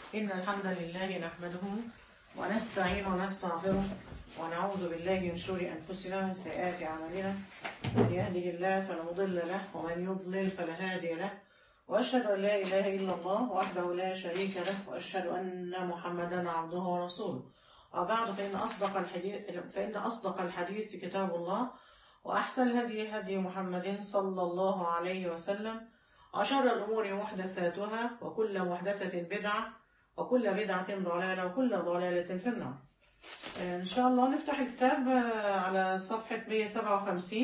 إن الحمد لله نحمده ونستعين ونستغفره ونعوذ بالله من شرور أنفسنا ومن سيئات أعمالنا من يهده الله فلا مضل له ومن يضلل فلا هادي له وأشهد أن لا إله إلا الله وحده لا شريك له وأشهد أن محمدا عبده ورسوله وبعد فإن أصدق الحديث فإن أصدق الحديث كتاب الله وأحسن الهدي هدي محمد صلى الله عليه وسلم وشر الأمور محدثاتها وكل محدثة بدعة وكل بدعة ضلالة وكل ضلالة في النار إن شاء الله نفتح الكتاب على صفحة 157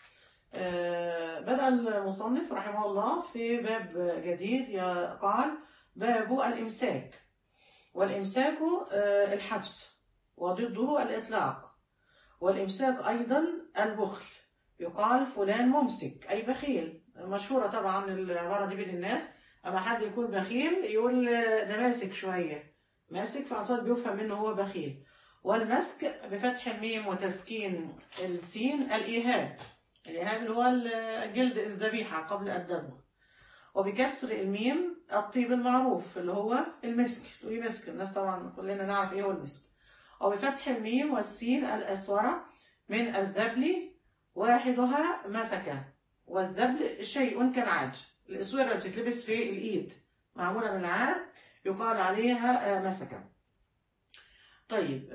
بدأ المصنف رحمه الله في باب جديد قال باب الإمساك والإمساك الحبس وضده الإطلاق والإمساك أيضا البخل يقال فلان ممسك أي بخيل مشهورة طبعا العبارة دي بين الناس أما حد يكون بخيل يقول ده ماسك شوية ماسك فعصاد بيفهم منه هو بخيل والمسك بفتح الميم وتسكين السين الإيهاب الإيهاب اللي هو جلد الذبيحة قبل الدبغ وبكسر الميم الطيب المعروف اللي هو المسك تقولي مسك الناس طبعا كلنا نعرف ايه هو المسك وبفتح الميم والسين الأسورة من الذبل واحدها مسكة والذبل شيء كالعاج الأسورة اللي بتتلبس في الإيد معمولة من العاد يقال عليها مسكة طيب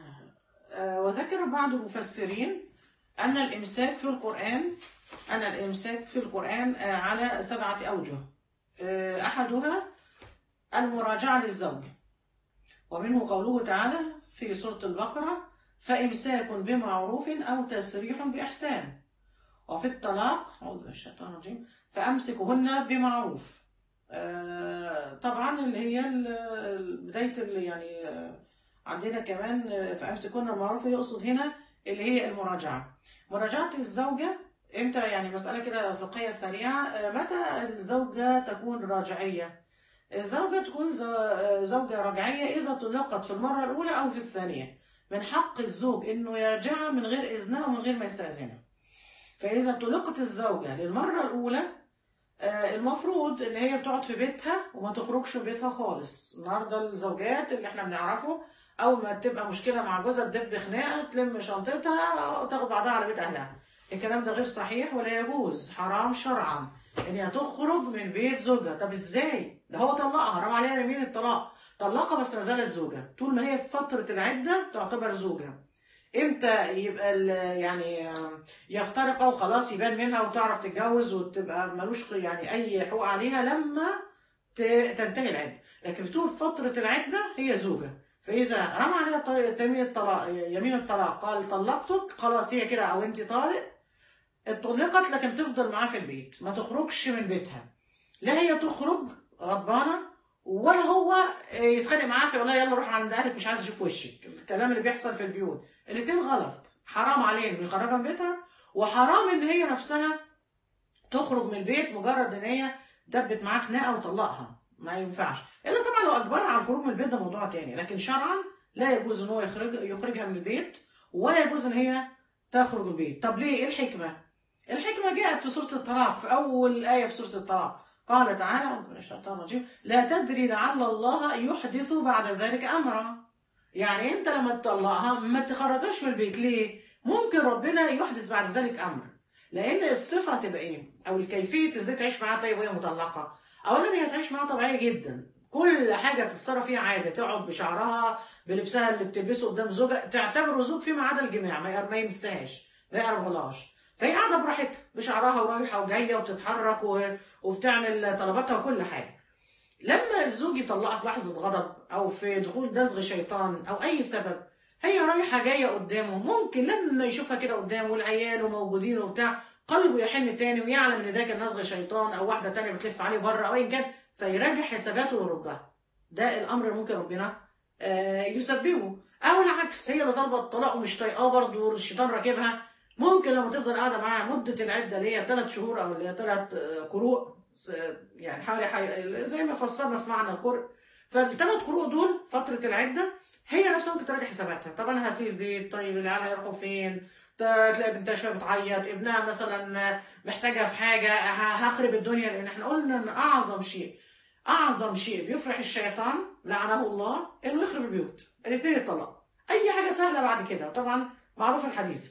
وذكر بعض المفسرين أن الإمساك في القرآن أن الإمساك في القرآن على سبعة أوجه أحدها المراجعة للزوج ومنه قوله تعالى في سورة البقرة فإمساك بمعروف أو تسريح بإحسان وفي الطلاق أعوذ بالله الشيطان الرجيم فأمسكهن بمعروف طبعا اللي هي بداية اللي يعني عندنا كمان فأمسكهن بمعروف يقصد هنا اللي هي المراجعة مراجعة الزوجة امتى يعني مسألة كده فقهية سريعة متى الزوجة تكون راجعية الزوجة تكون زوجة رجعية إذا طلقت في المرة الأولى أو في الثانية من حق الزوج إنه يرجعها من غير إذنها ومن غير ما يستأذنها فإذا طلقت الزوجة للمرة الأولى المفروض إن هي بتقعد في بيتها وما تخرجش من بيتها خالص النهاردة الزوجات اللي احنا بنعرفه أول ما تبقى مشكلة مع جوزها تدب خناقة تلم شنطتها وتاخد بعضها على بيت أهلها الكلام ده غير صحيح ولا يجوز حرام شرعا ان هي تخرج من بيت زوجها طب ازاي ده هو طلقها حرام عليها يمين الطلاق طلقها بس ما زالت زوجة طول ما هي في فترة العدة تعتبر زوجة امتى يبقى يعني يفترقوا وخلاص يبان منها وتعرف تتجوز وتبقى ملوش يعني اي حقوق عليها لما تنتهي العدة لكن في طول فترة العدة هي زوجة فإذا رمى عليها يمين الطلاق يمين الطلاق قال طلقتك خلاص هي كده أو أنت طالق اتطلقت لكن تفضل معاه في البيت ما تخرجش من بيتها لا هي تخرج غضبانة ولا هو يتخانق معاها فيقول لها يلا روح عند أهلك مش عايز أشوف وشك الكلام اللي بيحصل في البيوت الاتنين غلط حرام عليه إنه يخرجها من بيتها وحرام إن هي نفسها تخرج من البيت مجرد إن هي دبت معاه خناقة وطلقها ما ينفعش الا طبعا لو اجبرها على الخروج من البيت ده موضوع تاني لكن شرعا لا يجوز ان هو يخرج يخرجها من البيت ولا يجوز ان هي تخرج من البيت طب ليه ايه الحكمه الحكمه جاءت في سوره الطلاق في اول ايه في سوره الطلاق قال تعالى اعوذ من الشيطان الرجيم لا تدري لعل الله يحدث بعد ذلك امرا يعني انت لما تطلقها ما تخرجهاش من البيت ليه ممكن ربنا يحدث بعد ذلك امر لان الصفه هتبقى ايه او الكيفيه ازاي تعيش معاها طيب وهي مطلقه اولا هي تعيش معاها طبيعيه جدا كل حاجه بتتصرف فيها عادي تقعد بشعرها بلبسها اللي بتلبسه قدام زوجها تعتبره زوج فيما عدا الجماع ما يمسهاش ما يقربهاش فهي قاعده براحتها بشعرها ورايحه وجايه وبتتحرك وبتعمل طلباتها وكل حاجه لما الزوج يطلقها في لحظه غضب او في دخول دزغ شيطان او اي سبب هي رايحه جايه قدامه ممكن لما يشوفها كده قدامه والعيال وموجودين وبتاع قلبه يحن تاني ويعلم ان ده كان نزغ شيطان او واحده تانية بتلف عليه بره او ايا كان فيراجع حساباته ويردها ده الامر اللي ممكن ربنا آه يسببه او العكس هي اللي طالبه الطلاق ومش طايقاه برضه والشيطان راكبها ممكن لما تفضل قاعده معاه مده العده اللي هي ثلاث شهور او اللي هي ثلاث قروء يعني حوالي حي... زي ما فسرنا في معنى القرء فالثلاث قروء دول فتره العده هي نفسها ممكن تراجع حساباتها طب انا هسيب البيت طيب العيال هيروحوا فين تلاقي بنتها شويه بتعيط ابنها مثلا محتاجه في حاجه هخرب الدنيا لان احنا قلنا ان اعظم شيء اعظم شيء بيفرح الشيطان لعنه الله انه يخرب البيوت الاثنين يطلقوا اي حاجه سهله بعد كده طبعا معروف الحديث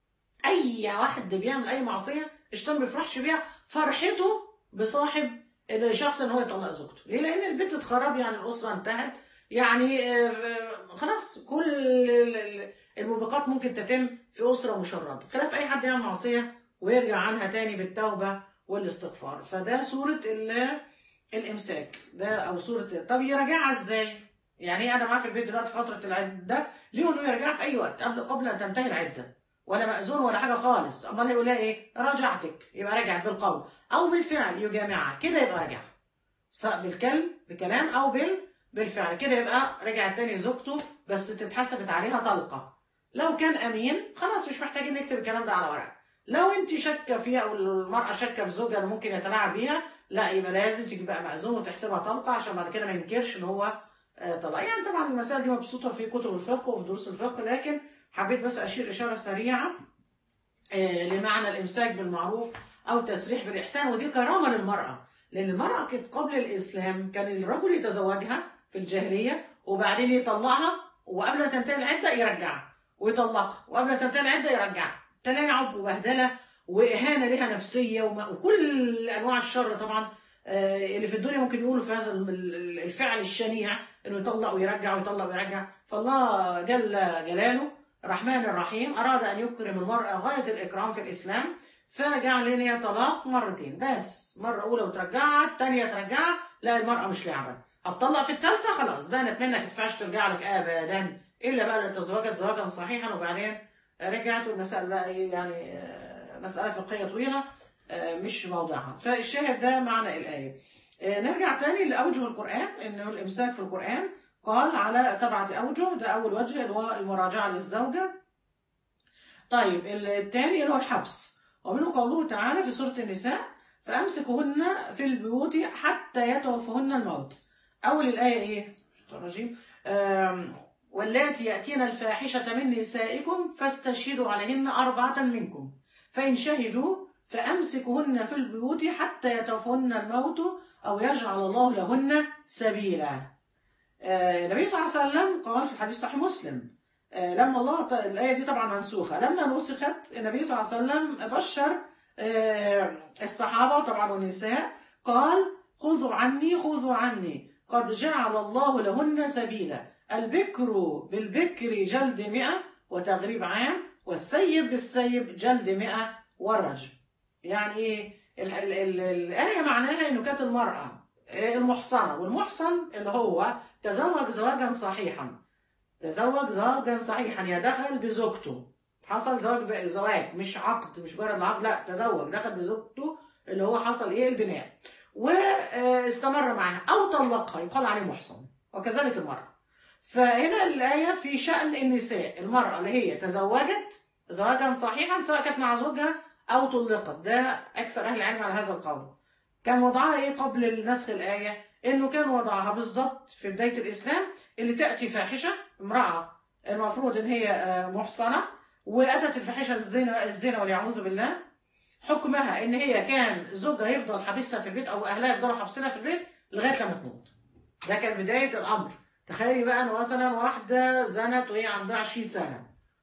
اي واحد بيعمل اي معصيه الشيطان ما بيفرحش بيها فرحته بصاحب الشخص ان هو يطلق زوجته ليه لان البيت اتخرب يعني الاسره انتهت يعني آه، آه، خلاص كل ال- ال- الموبقات ممكن تتم في اسره مشرده خلاف اي حد يعمل معصيه ويرجع عنها تاني بالتوبه والاستغفار فده سوره ال- الامساك ده او سوره طب يراجعها ازاي يعني ايه انا معاه في البيت دلوقتي فتره العده ليه انه يرجعها في اي وقت قبل قبل ان تنتهي العده ولا مأذون ولا حاجه خالص امال يقول لها ايه راجعتك يبقى رجعت بالقول او بالفعل يجامعها كده يبقى رجعها سواء بالكلم بكلام او بال بالفعل كده يبقى رجعت تاني زوجته بس تتحسبت عليها طلقه لو كان امين خلاص مش محتاجين نكتب الكلام ده على ورق لو انت شاكه فيها او المراه شاكه في زوجها انه ممكن يتلاعب بيها لا يبقى لازم تجيب بقى مأذون وتحسبها طلقه عشان بعد كده ما ينكرش ان هو آه، طلق يعني طبعا المسائل دي مبسوطه في كتب الفقه وفي دروس الفقه لكن حبيت بس اشير اشاره سريعه آه، لمعنى الامساك بالمعروف او التسريح بالاحسان ودي كرامه للمراه لان المراه كانت قبل الاسلام كان الرجل يتزوجها في الجاهليه وبعدين يطلقها وقبل ما تنتهي العده يرجعها ويطلقها وقبل ما تنتهي العده يرجعها تلاعب وبهدله واهانه لها نفسيه وما- وكل انواع الشر طبعا آه، اللي في الدنيا ممكن يقولوا في هذا الم- ال- الفعل الشنيع انه يطلق ويرجع ويطلق ويرجع فالله جل جلاله الرحمن الرحيم اراد ان يكرم المراه غايه الاكرام في الاسلام فجعل لنا طلاق مرتين بس مره اولى وترجعها الثانيه ترجعها لا المراه مش لعبه هتطلق في الثالثه خلاص بانت منك ما ينفعش ترجع لك ابدا الا بقى لو تزوجت زواجا صحيحا وبعدين رجعت والمسائل بقى ايه يعني آه، مساله فقهيه طويله آه، مش موضعها فالشاهد ده معنى الايه آه، نرجع تاني لاوجه القران انه الامساك في القران قال على سبعه اوجه ده اول وجه اللي هو المراجعه للزوجه طيب الثاني اللي هو الحبس ومنه قوله تعالى في سوره النساء فامسكوهن في البيوت حتى يتوفهن الموت اول الايه ايه الرجيم آم، واللاتي ياتين الفاحشه من نسائكم فاستشهدوا عليهن اربعه منكم فان شهدوا فامسكوهن في البيوت حتى يتوفهن الموت او يجعل الله لهن سبيلا آه، النبي صلى الله عليه وسلم قال في الحديث صحيح مسلم آه، لما الله ط- الآية دي طبعا منسوخة لما نسخت النبي صلى الله عليه وسلم بشر آه، الصحابة طبعا والنساء قال خذوا عني خذوا عني قد جعل الله لهن سبيلا البكر بالبكر جلد مئة وتغريب عام والسيب بالسيب جلد مئة والرجم يعني ايه ال- ال- ال- الآية معناها انه كانت المرأة آه، المحصنة والمحصن اللي هو تزوج زواجا صحيحا تزوج زواجا صحيحا يا دخل بزوجته حصل زواج ب- زواج مش عقد مش مجرد عقد لا تزوج دخل بزوجته اللي هو حصل ايه البناء واستمر معها او طلقها يقال عليه محصن وكذلك المرأة فهنا الآية في شأن النساء المرأة اللي هي تزوجت زواجا صحيحا سواء كانت مع زوجها أو طلقت ده أكثر أهل العلم على هذا القول كان وضعها إيه قبل نسخ الآية إنه كان وضعها بالظبط في بداية الإسلام اللي تأتي فاحشة امرأة المفروض إن هي آه، محصنة وأتت الفاحشة الزنا الزنا والعياذ بالله حكمها إن هي كان زوجها يفضل حابسها في البيت أو أهلها يفضلوا حابسينها في البيت لغاية لما تموت ده كان بداية الأمر تخيلي بقى إن مثلا واحدة زنت وهي عندها 20 سنة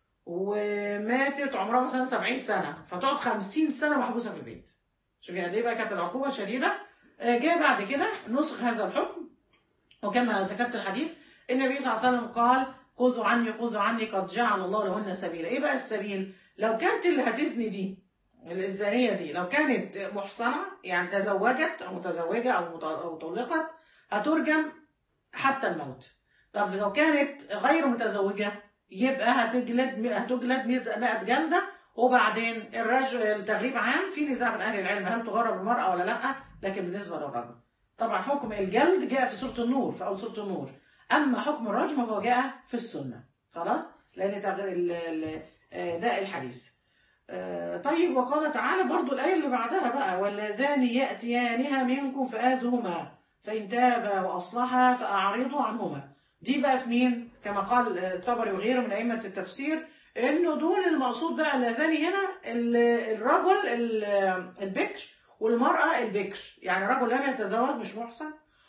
وماتت عمرها مثلا 70 سنة فتقعد 50 سنة محبوسة في البيت شوفي قد ايه بقى كانت العقوبة شديدة آه، جاء بعد كده نسخ هذا الحكم وكما ذكرت الحديث النبي صلى الله عليه وسلم قال خذوا عني خذوا عني قد جعل الله لهن سبيلا ايه بقى السبيل لو كانت اللي هتزني دي الزانية دي لو كانت محصنة يعني تزوجت أو متزوجة أو مط- أو طلقت هترجم حتى الموت طب لو كانت غير متزوجة يبقى هتجلد هتجلد 100 جلدة وبعدين الرجل التغريب عام في نزاع من أهل العلم هل تغرب المرأة ولا لأ لكن بالنسبة للرجل طبعا حكم الجلد جاء في سورة النور في أول سورة النور أما حكم الرجم هو جاء في السنة خلاص لأن تغ- ال- ال- آه، ده الحديث آه، طيب وقال تعالى برضو الآية اللي بعدها بقى واللذان يأتيانها منكم فآذوهما فإن تابا وأصلحا فأعرضوا عنهما دي بقى في مين؟ كما قال آه، الطبري وغيره من أئمة التفسير إنه دول المقصود بقى اللذان هنا ال- الرجل ال- البكر والمرأة البكر يعني رجل لم يتزوج مش محسن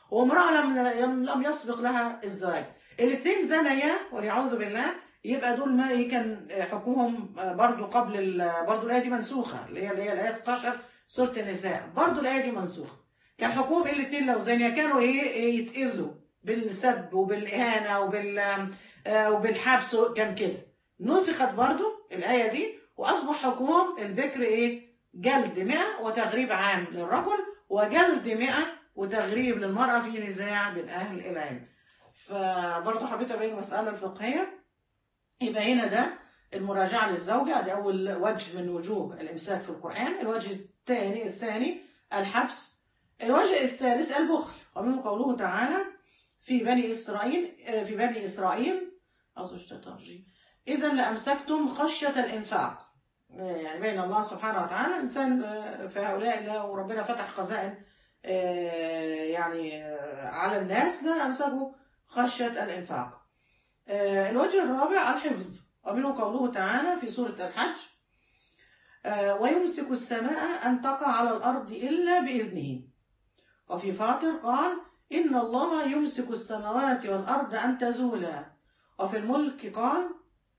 وامراه لم لم لم يسبق لها الزواج الاثنين زنيا والعياذ بالله يبقى دول ما إيه كان حكمهم برضو قبل ال- برضو الايه دي منسوخه اللي هي اللي هي الايه 16 سوره النساء برضو الايه دي منسوخه كان حكمهم الاثنين لو زانيا كانوا ايه إيه يتاذوا بالسب وبالاهانه وبال آه، وبالحبس كان كده نسخت برضو الايه دي واصبح حكمهم البكر ايه جلد 100 وتغريب عام للرجل وجلد 100 وتغريب للمراه في نزاع بين اهل العلم فبرضه حبيت ابين المساله الفقهيه يبقى هنا ده المراجعه للزوجه ده اول وجه من وجوه الامساك في القران الوجه الثاني الثاني الحبس الوجه الثالث البخل ومنه قوله تعالى في بني اسرائيل آه، في بني اسرائيل أعوذ بالله اذا لامسكتم خشيه الانفاق آه، يعني بين الله سبحانه وتعالى انسان آه، في هؤلاء الله وربنا فتح خزائن آه، يعني آه، على الناس لا امسكوا خشيه الانفاق آه، الوجه الرابع الحفظ ومنه قوله تعالى في سورة الحج آه، ويمسك السماء أن تقع على الأرض إلا بإذنه وفي فاطر قال إن الله يمسك السماوات والأرض أن تزولا وفي الملك قال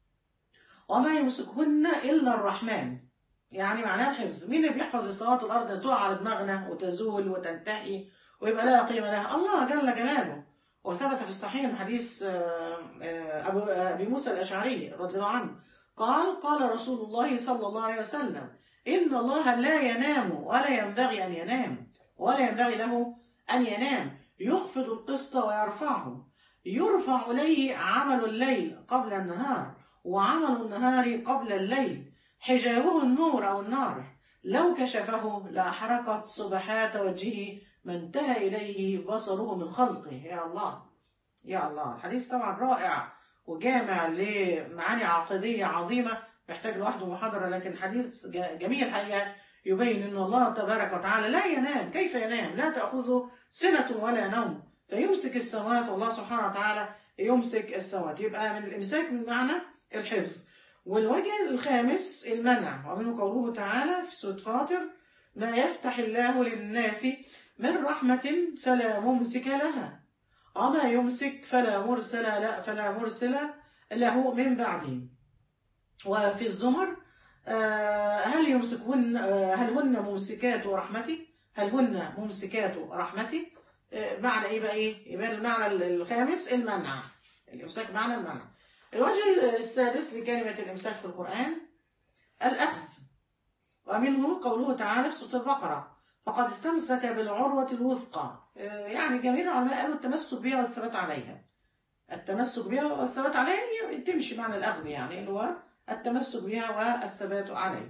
وما يمسكهن إلا الرحمن يعني معناها الحفظ مين اللي بيحفظ السماوات والأرض تقع على دماغنا وتزول وتنتهي ويبقى لها قيمة لها الله جل جلاله وثبت في الصحيح من حديث آه، آه، أبو أبي موسى الأشعري رضي الله عنه قال قال رسول الله صلى الله عليه وسلم إن الله لا ينام ولا ينبغي أن ينام ولا ينبغي له أن ينام يخفض القسط ويرفعه يرفع إليه عمل الليل قبل النهار وعمل النهار قبل الليل حجابه النور أو النار لو كشفه لأحرقت صبحات وجهه ما انتهى إليه بصره من خلقه يا الله يا الله الحديث طبعا رائع وجامع لمعاني عقدية عظيمة محتاج لوحده محاضرة لكن حديث ج- جميل الحقيقة يبين أن الله تبارك وتعالى لا ينام كيف ينام لا تأخذه سنة ولا نوم فيمسك السماوات والله سبحانه وتعالى يمسك السماوات يبقى من الإمساك من معنى الحفظ والوجه الخامس المنع ومنه قوله تعالى في سورة فاطر ما يفتح الله للناس من رحمة فلا ممسك لها وما يمسك فلا مرسل لا فلا مرسل له من بعده وفي الزمر آه، هل يمسكهن آه، هل هن ممسكات رحمتي هل هن ممسكات رحمتي آه، معنى ايه بقى ايه يبقى المعنى الخامس المنع الامساك معنى المنع الوجه السادس لكلمة الامساك في القرآن الأخذ ومنه قوله تعالى في سورة البقرة فقد استمسك بالعروة الوثقى آه، يعني جميع العلماء قالوا التمسك بها والثبات عليها التمسك بها والثبات عليها هي تمشي معنى الأخذ يعني اللي هو التمسك بها والثبات عليه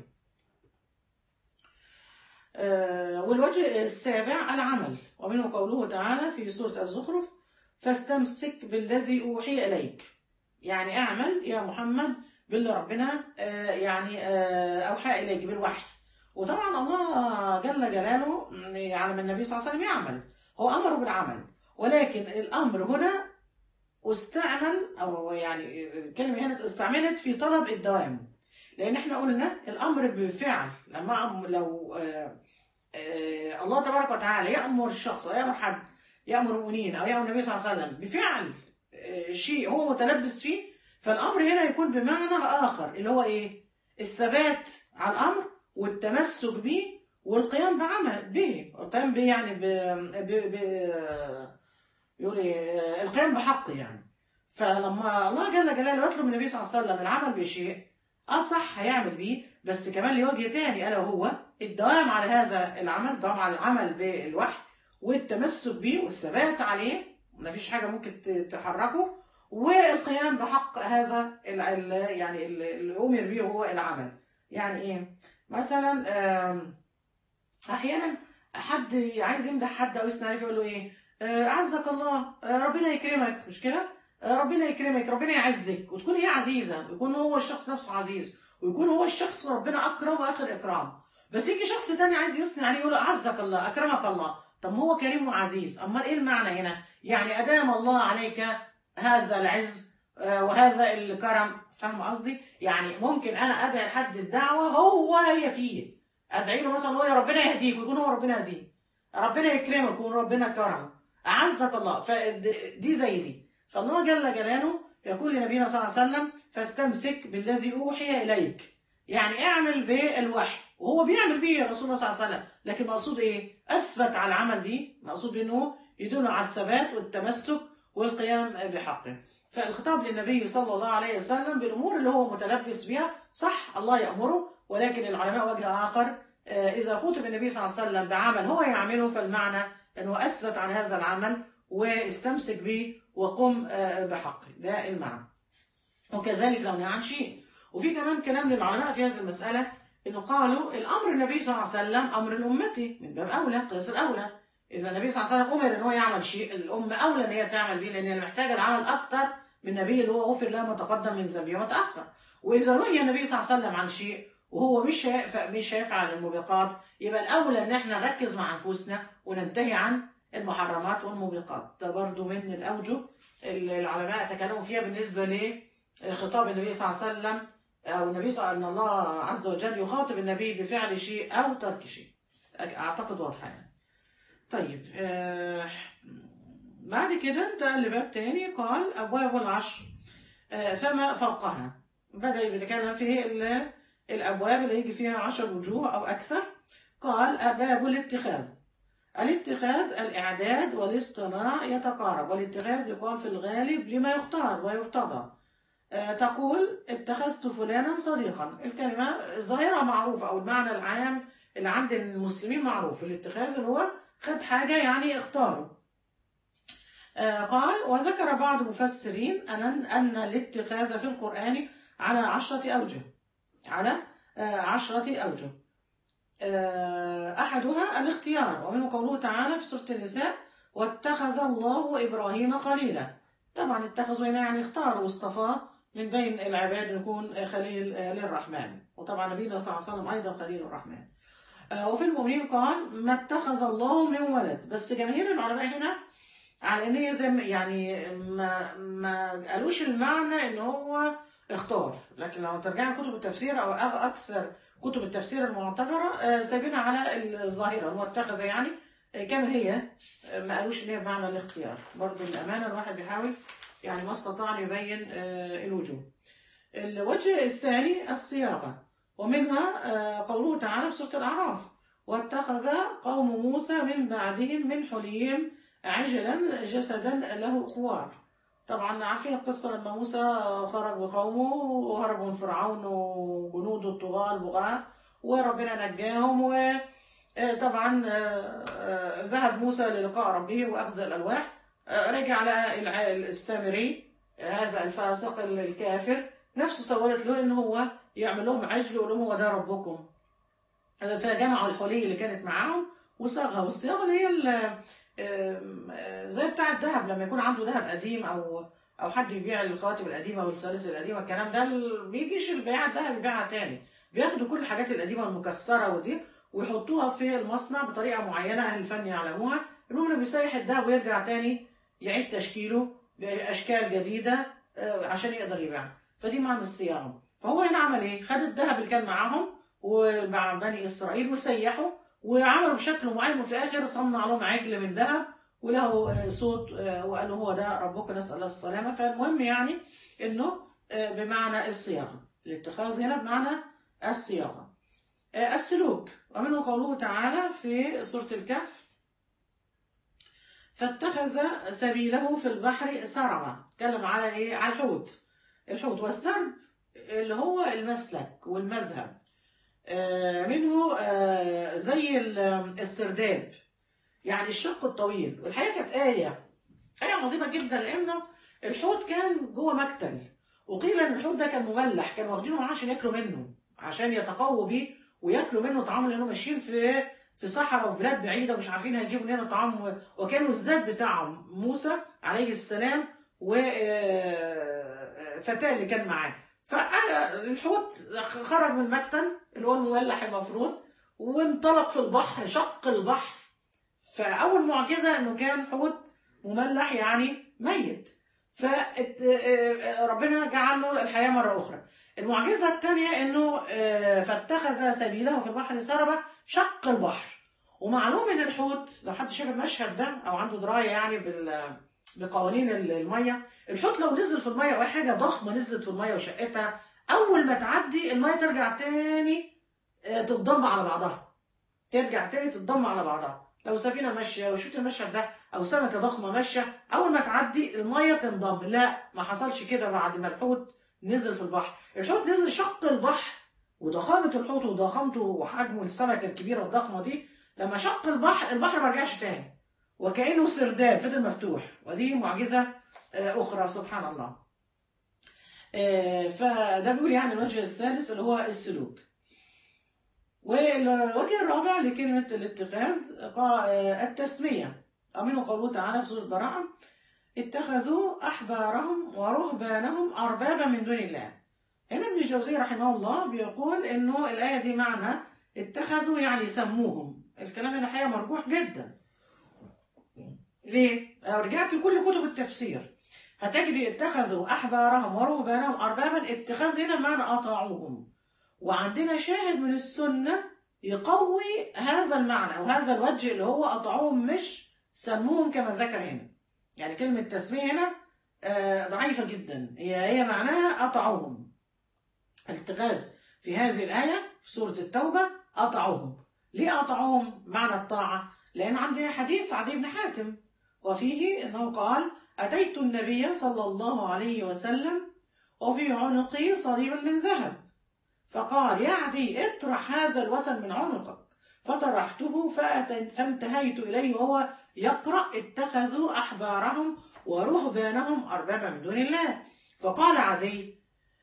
آه، والوجه السابع العمل ومنه قوله تعالى في سورة الزخرف فاستمسك بالذي أوحي إليك يعني اعمل يا محمد باللي ربنا آه، يعني آه، أوحى إليك بالوحي وطبعا الله جل جلاله م، يعلم النبي صلى الله عليه وسلم يعمل هو أمره بالعمل ولكن الأمر هنا استعمل أو يعني الكلمة هنا استعملت في طلب الدوام لأن احنا قلنا الأمر بفعل لما أم- لو آه، آه، الله تبارك وتعالى يأمر الشخص أو يأمر حد يأمر المؤمنين أو يأمر النبي صلى الله عليه وسلم بفعل آه، شيء هو متلبس فيه فالأمر هنا يكون بمعنى آخر اللي هو إيه؟ الثبات على الأمر والتمسك به والقيام بعمل به القيام به يعني ب... ب... ب... يقول إيه؟ آه، القيام بحقه يعني فلما الله جل جلاله يطلب من النبي صلى الله عليه وسلم العمل بشيء اه صح هيعمل بيه بس كمان لوجه تاني الا وهو الدوام على هذا العمل الدوام على العمل بالوحي والتمسك بيه والثبات عليه مفيش حاجه ممكن ت- تحركه والقيام بحق هذا ال ال يعني ال- اللي امر به هو العمل يعني ايه مثلا آم، احيانا حد عايز يمدح حد او يثني عليه فيقول له ايه آه، اعزك الله آه، ربنا يكرمك مش كده آه، ربنا يكرمك ربنا يعزك وتكون هي عزيزه ويكون هو الشخص نفسه عزيز ويكون هو الشخص ربنا اكرمه اخر اكرام بس يجي شخص تاني عايز يثني عليه يقول له اعزك الله اكرمك الله طب ما هو كريم وعزيز امال ايه المعنى هنا يعني ادام الله عليك هذا العز آه، وهذا الكرم فاهم قصدي يعني ممكن انا ادعي لحد الدعوه هو هي فيه ادعي له مثلا هو يا ربنا يهديك ويكون هو ربنا يهديه ربنا يكرمك ويكون ربنا كرمه اعزك الله فدي زي دي فالله جل جلاله يقول لنبينا صلى الله عليه وسلم فاستمسك بالذي اوحي اليك يعني اعمل بالوحي وهو بيعمل بيه رسول الله صلى الله عليه وسلم لكن مقصود ايه اثبت على العمل بيه مقصود بانه يدل على الثبات والتمسك والقيام بحقه فالخطاب للنبي صلى الله عليه وسلم بالامور اللي هو متلبس بها صح الله يامره ولكن العلماء وجه اخر آه، اذا خطب النبي صلى الله عليه وسلم بعمل هو يعمله فالمعنى انه اثبت عن هذا العمل واستمسك به وقم آه، بحقه ده المعنى وكذلك لو نهى عن شيء وفي كمان كلام للعلماء في هذه المساله انه قالوا الامر النبي صلى الله عليه وسلم امر لامته من باب اولى قياس الاولى اذا النبي صلى الله عليه وسلم امر ان هو يعمل شيء الام اولى ان هي تعمل به لان هي محتاجه العمل اكتر من النبي اللي هو غفر له ما تقدم من ذنبه وما تاخر واذا نهي النبي صلى الله عليه وسلم عن شيء وهو مش هيف- مش هيفعل الموبقات يبقى الاولى ان احنا نركز مع انفسنا وننتهي عن المحرمات والموبقات ده برضو من الاوجه اللي العلماء تكلموا فيها بالنسبه لخطاب النبي صلى الله عليه وسلم او النبي صلى ان الله عز وجل يخاطب النبي بفعل شيء او ترك شيء اعتقد واضحه يعني طيب آه بعد كده انتقل لباب تاني قال ابواب العشر آه فما فوقها بدا يتكلم في ال- الابواب اللي يجي فيها عشر وجوه او اكثر قال باب الاتخاذ الاتخاذ الإعداد والاصطناع يتقارب والاتخاذ يقال في الغالب لما يختار ويرتضى آه، تقول اتخذت فلانا صديقا الكلمة ظاهرة معروفة أو المعنى العام اللي عند المسلمين معروف الاتخاذ اللي هو خد حاجة يعني اختاره آه، قال وذكر بعض المفسرين أن أن الاتخاذ في القرآن على عشرة أوجه على آه، عشرة أوجه آه، أحدها الاختيار ومنه قوله تعالى في سورة النساء واتخذ الله إبراهيم خليلا طبعا اتخذوا هنا يعني اختار واصطفاه من بين العباد يكون خليل آه، للرحمن وطبعا نبينا صلى الله عليه وسلم أيضا خليل الرحمن آه، وفي المؤمنين قال ما اتخذ الله من ولد بس جماهير العلماء هنا على ان هي زي ما- يعني ما ما قالوش المعنى ان هو اختار لكن لو ترجع كتب التفسير او أغ- اكثر كتب التفسير المعتبره آه، سايبينها على الظاهره هو اتخذ يعني آه، كما هي آه، ما قالوش ان هي بمعنى الاختيار برضه الامانه الواحد بيحاول يعني ما استطاع أن يبين آه، الوجوه الوجه الثاني الصياغه ومنها آه، قوله تعالى في سوره الاعراف واتخذ قوم موسى من بعدهم من حليهم عجلا جسدا له خوار طبعا عارفين القصة لما موسى خرج بقومه وهربوا من فرعون وجنوده الطغاة البغاة وربنا نجاهم وطبعا ذهب موسى للقاء ربه وأخذ الألواح آه، رجع لقى الع- السامري آه، هذا الفاسق الكافر نفسه سولت له ان هو يعمل لهم عجل ويقول لهم هو ده ربكم آه، فجمعوا الحلي اللي كانت معاهم وصاغها والصياغه اللي هي ال- آم، آه، زي بتاع الذهب لما يكون عنده ذهب قديم او او حد يبيع الخواتم القديمه والسلاسل القديمه الكلام ده ال- بيجيش البياع الذهب يبيعها تاني بياخدوا كل الحاجات القديمه المكسره ودي ويحطوها في المصنع بطريقه معينه اهل الفن يعلموها المهم انه بيسيح الذهب ويرجع تاني يعيد تشكيله باشكال جديده آه، عشان يقدر يبيعها فدي معنى الصياغه فهو هنا عمل ايه؟ خد الذهب اللي كان معاهم ومع بني اسرائيل وسيحوا وعملوا بشكل معين وفي الاخر صنع لهم عجل من ذهب وله آه، صوت آه، وقال له هو ده ربك نسال الله السلامه فالمهم يعني انه آه، بمعنى الصياغه الاتخاذ هنا بمعنى الصياغه آه، السلوك ومنه قوله تعالى في سوره الكهف فاتخذ سبيله في البحر سربا اتكلم على ايه على الحوت الحوت والسرب اللي هو المسلك والمذهب آه، منه آه، زي ال- السرداب يعني الشق الطويل والحقيقه كانت آية آية عظيمة جدا لأنه الحوت كان جوه مقتل وقيل إن الحوت ده كان مملح كانوا واخدينه معاه عشان ياكلوا منه عشان يتقووا بيه وياكلوا منه طعام لأنهم ماشيين في في صحراء وفي بلاد بعيدة ومش عارفين هيجيبوا منين الطعام و- وكانوا الزاد بتاعهم موسى عليه السلام وفتاة اللي كان معاه فالحوت خرج من المقتل اللي هو المملح المفروض وانطلق في البحر شق البحر فأول معجزة إنه كان حوت مملح يعني ميت فربنا جعل له الحياة مرة أخرى المعجزة الثانية إنه آه، فاتخذ سبيله في البحر سربا شق البحر ومعلوم ان الحوت لو حد شاف المشهد ده او عنده درايه يعني بال بقوانين ال- الميه الحوت لو نزل في الميه او أي حاجه ضخمه نزلت في الميه وشقتها اول ما تعدي الميه ترجع تاني آه، تتضم على بعضها ترجع تاني تتضم على بعضها لو سفينه ماشيه وشفت المشهد ده او سمكه ضخمه ماشيه اول ما تعدي الميه تنضم لا ما حصلش كده بعد ما الحوت نزل في البحر الحوت نزل شق البحر وضخامه الحوت وضخامته وحجم السمكه الكبيره الضخمه دي لما شق البحر البحر ما رجعش تاني وكانه سرداب فضل مفتوح ودي معجزه آه، اخرى سبحان الله آه، فده بيقول يعني الوجه الثالث اللي هو السلوك والوجه الرابع لكلمة الاتخاذ قا- آه، التسمية أمنوا قوله تعالى في سورة براءة اتخذوا أحبارهم ورهبانهم أربابا من دون الله هنا ابن الجوزي رحمه الله بيقول إنه الآية دي معنى اتخذوا يعني سموهم الكلام هنا حقيقة مرجوح جدا ليه؟ لو رجعت لكل كتب التفسير هتجري اتخذوا أحبارهم ورهبانهم أربابا اتخاذ هنا معنى أطاعوهم وعندنا شاهد من السنة يقوي هذا المعنى أو هذا الوجه اللي هو أطاعوهم مش سموهم كما ذكر هنا يعني كلمة تسمية هنا آه، ضعيفة جدا هي هي معناها أطاعوهم الاتخاذ في هذه الآية في سورة التوبة أطاعوهم ليه أطاعوهم معنى الطاعة لأن عندنا حديث عدي بن حاتم وفيه أنه قال أتيت النبي صلى الله عليه وسلم وفي عنقي صليب من ذهب فقال يا عدي اطرح هذا الوسن من عنقك فطرحته فأت- فانتهيت إليه وهو يقرأ اتخذوا أحبارهم ورهبانهم أربابا من دون الله فقال عدي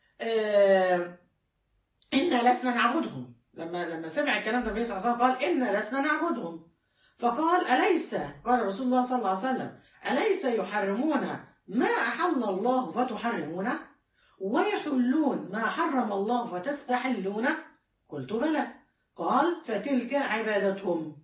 آه إنا لسنا نعبدهم لما لما سمع الكلام ده النبي صلى الله عليه وسلم قال إنا لسنا نعبدهم فقال أليس قال رسول الله صلى الله عليه وسلم أليس يحرمون ما أحل الله فتحرمونه ويحلون ما حرم الله فتستحلونه قلت بلى قال فتلك عبادتهم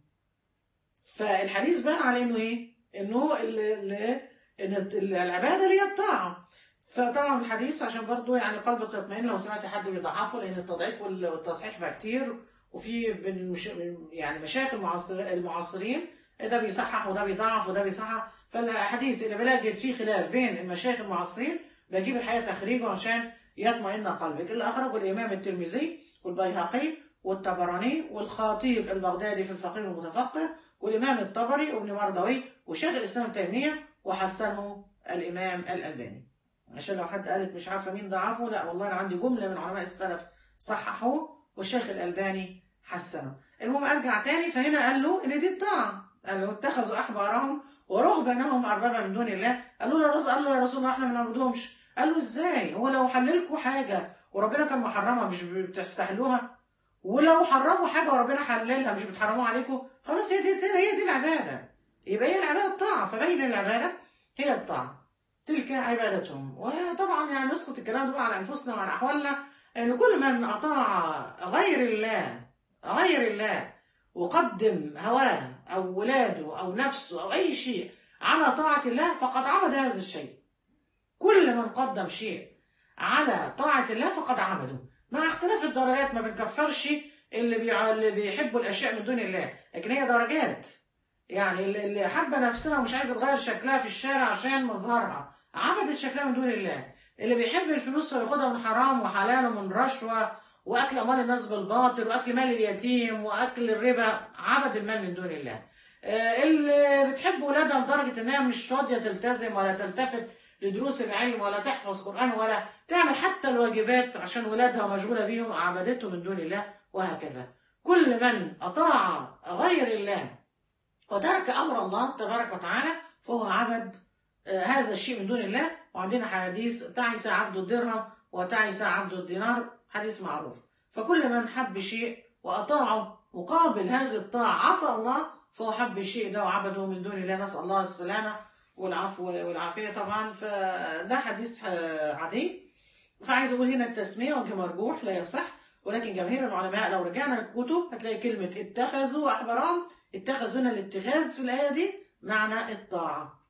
فالحديث بان على انه ايه انه ال ال ان ال- العباده اللي هي الطاعه فطبعا الحديث عشان برضو يعني قلبك يطمئن لو سمعت حد بيضعفه لان التضعيف وال- والتصحيح بقى كتير وفي بين المش... يعني مشايخ المعاصر... المعاصرين ده بيصحح وده بيضعف وده بيصحح فالحديث اللي بلاقي فيه خلاف بين المشايخ المعاصرين بجيب الحقيقه تخريجه عشان يطمئن قلبك اللي اخرجه الامام الترمذي والبيهقي والطبراني والخطيب البغدادي في الفقيه المتفقه والامام الطبري وابن مردوي وشيخ الاسلام ابن تيميه وحسنه الامام الالباني عشان لو حد قالت مش عارفه مين ضعفه لا والله انا عندي جمله من علماء السلف صححوه والشيخ الالباني حسنه المهم ارجع تاني فهنا قال له ان دي الطاعه قال له اتخذوا احبارهم ورهبانهم اربابا من دون الله قالوا له يا رسول قال له يا رسول الله احنا ما نعبدهمش قال له ازاي هو لو حللكوا حاجه وربنا كان محرمها مش بتستحلوها ولو حرموا حاجه وربنا حللها مش بتحرموها عليكم خلاص هي دي هي دي العباده يبقى هي العباده الطاعه فبين العباده هي الطاعه تلك عبادتهم وطبعا يعني نسقط الكلام ده بقى على انفسنا وعلى احوالنا ان كل من اطاع غير الله غير الله وقدم هواه او ولاده او نفسه او اي شيء على طاعه الله فقد عبد هذا الشيء كل من قدم شيء على طاعه الله فقد عبده مع اختلاف الدرجات ما بنكفرش اللي, بيع... اللي بيحبوا الاشياء من دون الله لكن هي درجات يعني اللي اللي حابه نفسها ومش عايزه تغير شكلها في الشارع عشان مظهرها عبدت شكلها من دون الله اللي بيحب الفلوس وياخدها من حرام وحلال ومن رشوه واكل اموال الناس بالباطل واكل مال اليتيم واكل الربا عبد المال من دون الله آه، اللي بتحب ولادها لدرجه انها مش راضيه تلتزم ولا تلتفت لدروس العلم ولا تحفظ قران ولا تعمل حتى الواجبات عشان ولادها مشغوله بيهم عبدته من دون الله وهكذا كل من اطاع غير الله وترك امر الله تبارك وتعالى فهو عبد آه، هذا الشيء من دون الله وعندنا حديث تعس عبد الدرهم وتعس عبد الدينار حديث معروف فكل من حب شيء وأطاعه مقابل هذه الطاعة عصى الله فهو حب الشيء ده وعبده من دون الله نسأل الله السلامة والعفو والعافية طبعا فده حديث آه، عادي فعايز أقول هنا التسمية وجه مرجوح لا يصح ولكن جماهير العلماء لو رجعنا للكتب هتلاقي كلمة اتخذوا أحبارهم اتخذوا هنا الاتخاذ في الآية دي معنى الطاعة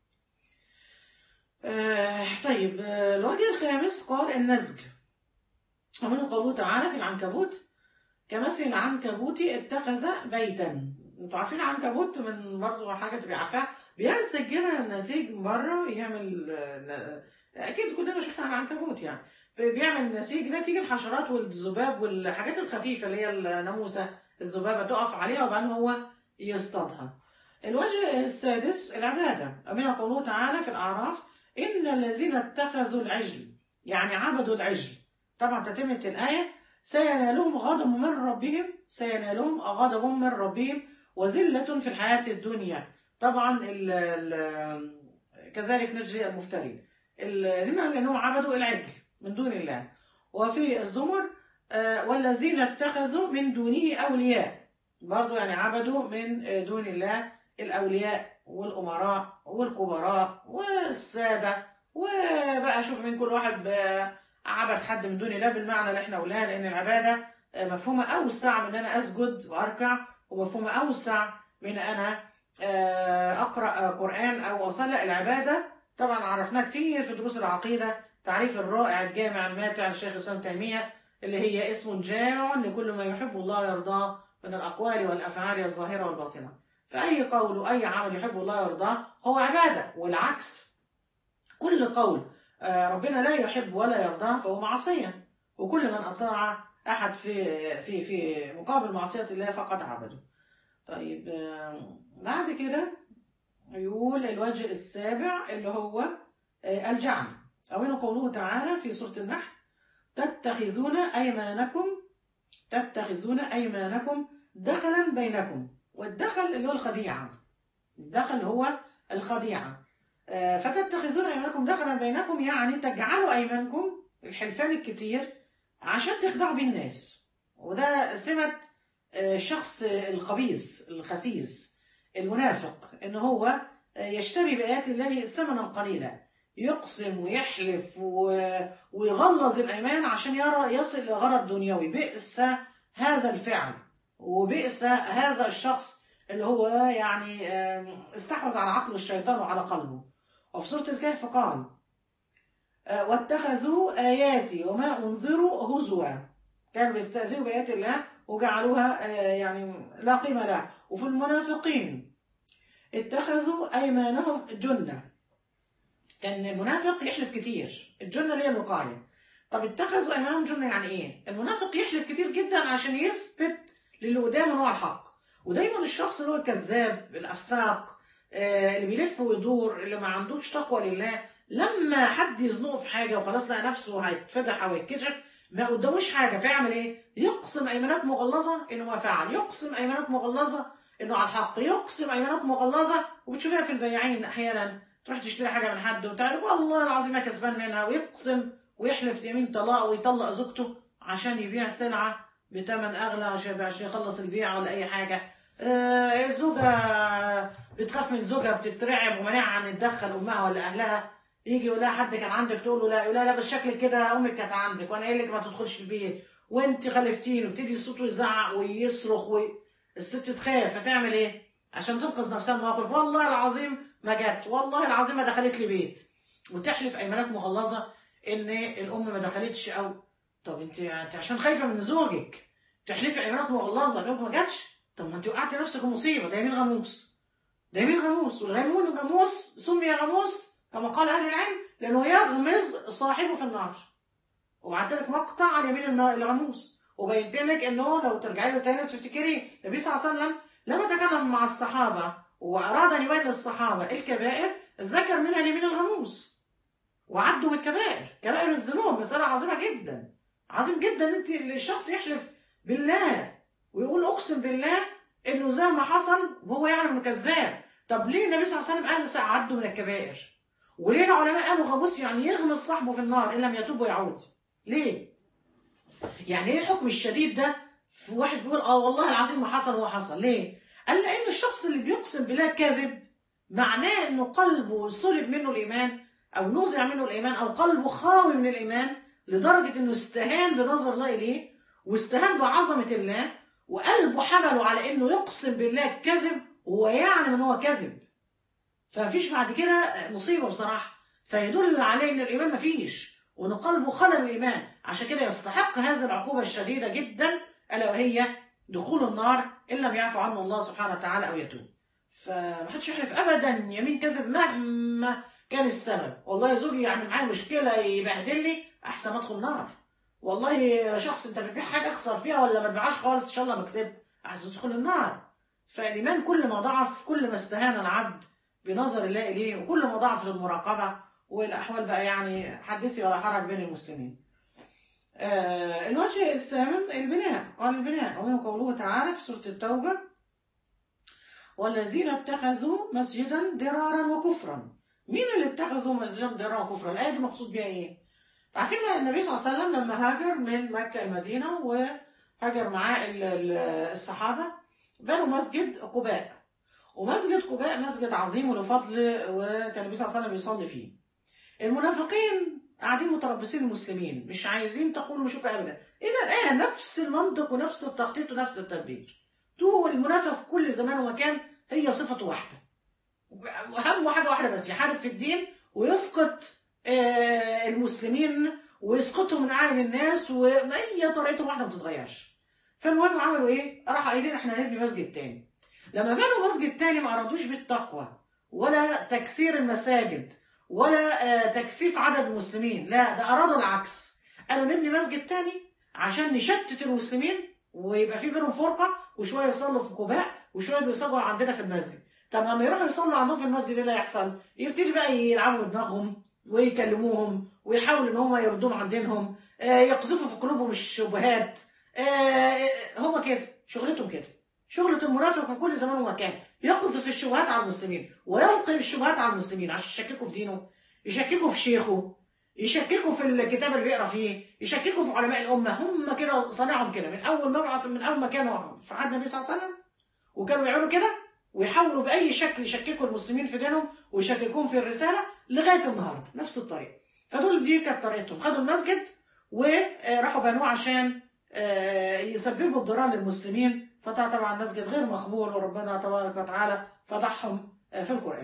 آه طيب آه الوجه الخامس قال النسج ومنه قوله تعالى في العنكبوت كمثل العنكبوت اتخذ بيتا انتوا عارفين العنكبوت من برضه حاجه تبقى عارفاها بينسج كده نسيج من بره ويعمل آه، اكيد كلنا شفنا عن العنكبوت يعني بيعمل نسيج نتيجه الحشرات والذباب والحاجات الخفيفه اللي هي الناموسه الذبابه تقف عليها وبعدين هو يصطادها الوجه السادس العباده منها قوله تعالى في الاعراف ان الذين اتخذوا العجل يعني عبدوا العجل طبعا تتمه الايه سينالهم غضب من ربهم سينالهم غضب من ربهم وذلة في الحياة الدنيا طبعا ال ال كذلك نجزي المفترين ال- لما لأنهم عبدوا العجل من دون الله وفي الزمر آه، والذين اتخذوا من دونه أولياء برضو يعني عبدوا من آه، دون الله الأولياء والأمراء والكبراء والسادة وبقى شوف من كل واحد آه، عبد حد من دون الله بالمعنى اللي احنا قلناه لأن العبادة آه، مفهومة أوسع من أن أنا أسجد وأركع ومفهومة أوسع من أنا آه، أقرأ آه، قرآن أو أصلي العبادة طبعا عرفناه كتير في دروس العقيدة تعريف الرائع الجامع الماتع للشيخ الإسلام تيمية اللي هي اسم جامع لكل ما يحب الله ويرضاه من الأقوال والأفعال الظاهرة والباطنة فأي قول وأي عمل يحب الله ويرضاه هو عبادة والعكس كل قول آه، ربنا لا يحب ولا يرضاه فهو معصية وكل من أطاع أحد في في في مقابل معصية الله فقد عبده طيب آه، بعد كده يقول الوجه السابع اللي هو آه، الجعل أو إنه قوله تعالى في سورة النحل تتخذون أيمانكم تتخذون أيمانكم دخلا بينكم والدخل اللي هو الخديعة الدخل هو الخديعة آه، فتتخذون أيمانكم دخلا بينكم يعني تجعلوا أيمانكم الحلفان الكتير عشان تخدعوا بيه الناس وده سمة آه، الشخص الخبيث الخسيس المنافق ان هو آه، يشتري بآيات الله ثمنا قليلا يقسم ويحلف و- ويغلظ الأيمان عشان يرى يصل لغرض دنيوي بئس هذا الفعل وبئس هذا الشخص اللي هو يعني آم، استحوذ على عقل الشيطان وعلى قلبه وفي سورة الكهف قال آه، واتخذوا آياتي وما أنذروا هزوا كانوا بيستهزئوا بآيات الله وجعلوها آه، يعني لا قيمة لها وفي المنافقين اتخذوا أيمانهم جنة كان المنافق يحلف كتير الجنة اللي هي الوقاية طب اتخذوا أيمانهم جنة يعني إيه؟ المنافق يحلف كتير جدا عشان يثبت للي قدامه هو الحق ودايما الشخص اللي هو الكذاب الأفاق آه، اللي بيلف ويدور اللي ما عندوش تقوى لله لما حد يزنقه في حاجة وخلاص لقى نفسه هيتفضح أو يتكشف ما قداموش حاجة فيعمل إيه؟ يقسم أيمانات مغلظة إنه ما فعل يقسم أيمانات مغلظة إنه على الحق يقسم أيمانات مغلظة وبتشوفيها في البياعين أحيانا تروح تشتري حاجة من حد وتعرف والله العظيم ما كسبان منها ويقسم ويحلف يمين طلاق ويطلق زوجته عشان يبيع سلعة بتمن أغلى عشان عشان يخلص البيع ولا أي حاجة آه، الزوجة بتخاف من زوجها بتترعب ومنعها عن تدخل أمها ولا أهلها يجي يقول لها حد كان عندك تقول له لا يقول لها لا بس شكلك كده أمك كانت عندك وأنا قايل لك ما تدخلش البيت وأنت خلفتيني وابتدي الصوت يزعق ويصرخ وي... الست تخاف فتعمل إيه؟ عشان تنقذ نفسها من الموقف والله العظيم ما جت والله العظيم ما دخلت لي بيت وتحلف ايمانات مغلظه ان الام ما دخلتش او طب انت انت عشان خايفه من زوجك تحلفي ايمانات مغلظه الام ما جاتش طب ما انت وقعتي نفسك في مصيبه ده يمين غموس ده يمين غموس والغيمون الغموس سمي غموس كما قال اهل العلم لانه يغمز صاحبه في النار وبعت لك مقطع على يمين الم- الغموس وبينت لك انه لو ترجعي له تاني تفتكري النبي صلى الله عليه وسلم لما تكلم مع الصحابه واراد ان يبين للصحابه الكبائر ذكر منها اليمين الغموس وعدوا بالكبائر كبائر الذنوب مسألة عظيمة جدا عظيم جدا ان انت الشخص يحلف بالله ويقول اقسم بالله انه زي ما حصل وهو يعلم انه كذاب طب ليه النبي صلى الله عليه وسلم قال لسه عدوا من الكبائر وليه العلماء قالوا غموس يعني يغمس صاحبه في النار ان لم يتوب ويعود ليه يعني ايه الحكم الشديد ده في واحد بيقول اه والله العظيم ما حصل هو حصل ليه قال لان الشخص اللي بيقسم بالله كاذب معناه انه قلبه سلب منه الايمان او نزع منه الايمان او قلبه خاوي من الايمان لدرجه انه استهان بنظر الله اليه واستهان بعظمه الله وقلبه حمله على انه يقسم بالله كذب وهو يعلم ان هو كذب فمفيش بعد كده مصيبه بصراحه فيدل عليه ان الايمان مفيش وان قلبه خلل الايمان عشان كده يستحق هذه العقوبه الشديده جدا الا وهي دخول النار ان لم يعفو عنه الله سبحانه وتعالى او يتوب فما حدش يحلف ابدا يمين كذب مهما كان السبب والله زوجي يعمل معايا مشكله يبهدلني احسن ما ادخل نار والله شخص انت بتبيع حاجه اخسر فيها ولا ما تبيعهاش خالص ان شاء الله ما كسبت احسن تدخل النار فالايمان كل ما ضعف كل ما استهان العبد بنظر الله اليه وكل ما ضعف المراقبه والاحوال بقى يعني حدثي ولا حرج بين المسلمين آه الوجه الثامن البناء قال البناء ومنه قوله تعالى في سورة التوبة والذين اتخذوا مسجدا ضرارا وكفرا مين اللي اتخذوا مسجدا ضرارا وكفرا الآية دي مقصود بيها ايه عارفين النبي صلى الله عليه وسلم لما هاجر من مكة المدينة وهاجر معاه ال- ال- الصحابة بنوا مسجد قباء ومسجد قباء مسجد عظيم وله فضل وكان النبي صلى الله عليه وسلم يصلي فيه المنافقين قاعدين متربصين المسلمين مش عايزين تقولوا مشوك ابدا الى الان نفس المنطق ونفس التخطيط ونفس التدبير تو المنافق في كل زمان ومكان هي صفته واحده واهم حاجه واحده بس يحارب في الدين ويسقط آه، المسلمين ويسقطهم من اعين الناس وهي طريقتهم واحده ما بتتغيرش فالمهم عملوا ايه؟ راحوا قايلين احنا هنبني مسجد تاني لما بنوا مسجد تاني ما ارادوش بالتقوى ولا تكسير المساجد ولا آه، تكثيف عدد المسلمين لا ده ارادوا العكس قالوا نبني مسجد تاني عشان نشتت المسلمين ويبقى في بينهم فرقه وشويه يصلوا في قباء وشويه بيصلوا عندنا في المسجد طب لما يروحوا يصلوا عندهم في المسجد ايه اللي هيحصل؟ يبتدي بقى يلعبوا بدماغهم ويكلموهم ويحاولوا ان هم يردوهم عن دينهم آه، يقذفوا في قلوبهم الشبهات آه، هم كده شغلتهم كده شغلة المنافق في كل زمان ومكان يقذف الشبهات على المسلمين ويلقي الشبهات على المسلمين عشان يشككوا في دينه يشككوا في شيخه يشككوا في الكتاب اللي بيقرا فيه يشككوا في علماء الامه هم كده صنعهم كده من اول مبعث من اول ما كانوا في عهد النبي صلى الله عليه وسلم وكانوا يعملوا كده ويحاولوا باي شكل يشككوا المسلمين في دينهم ويشككوهم في الرساله لغايه النهارده نفس الطريقه فدول دي كانت طريقتهم خدوا المسجد وراحوا بنوه عشان آه، يسببوا الضرار للمسلمين فطبعا المسجد غير مقبول وربنا تبارك وتعالى فضحهم آه، في القرآن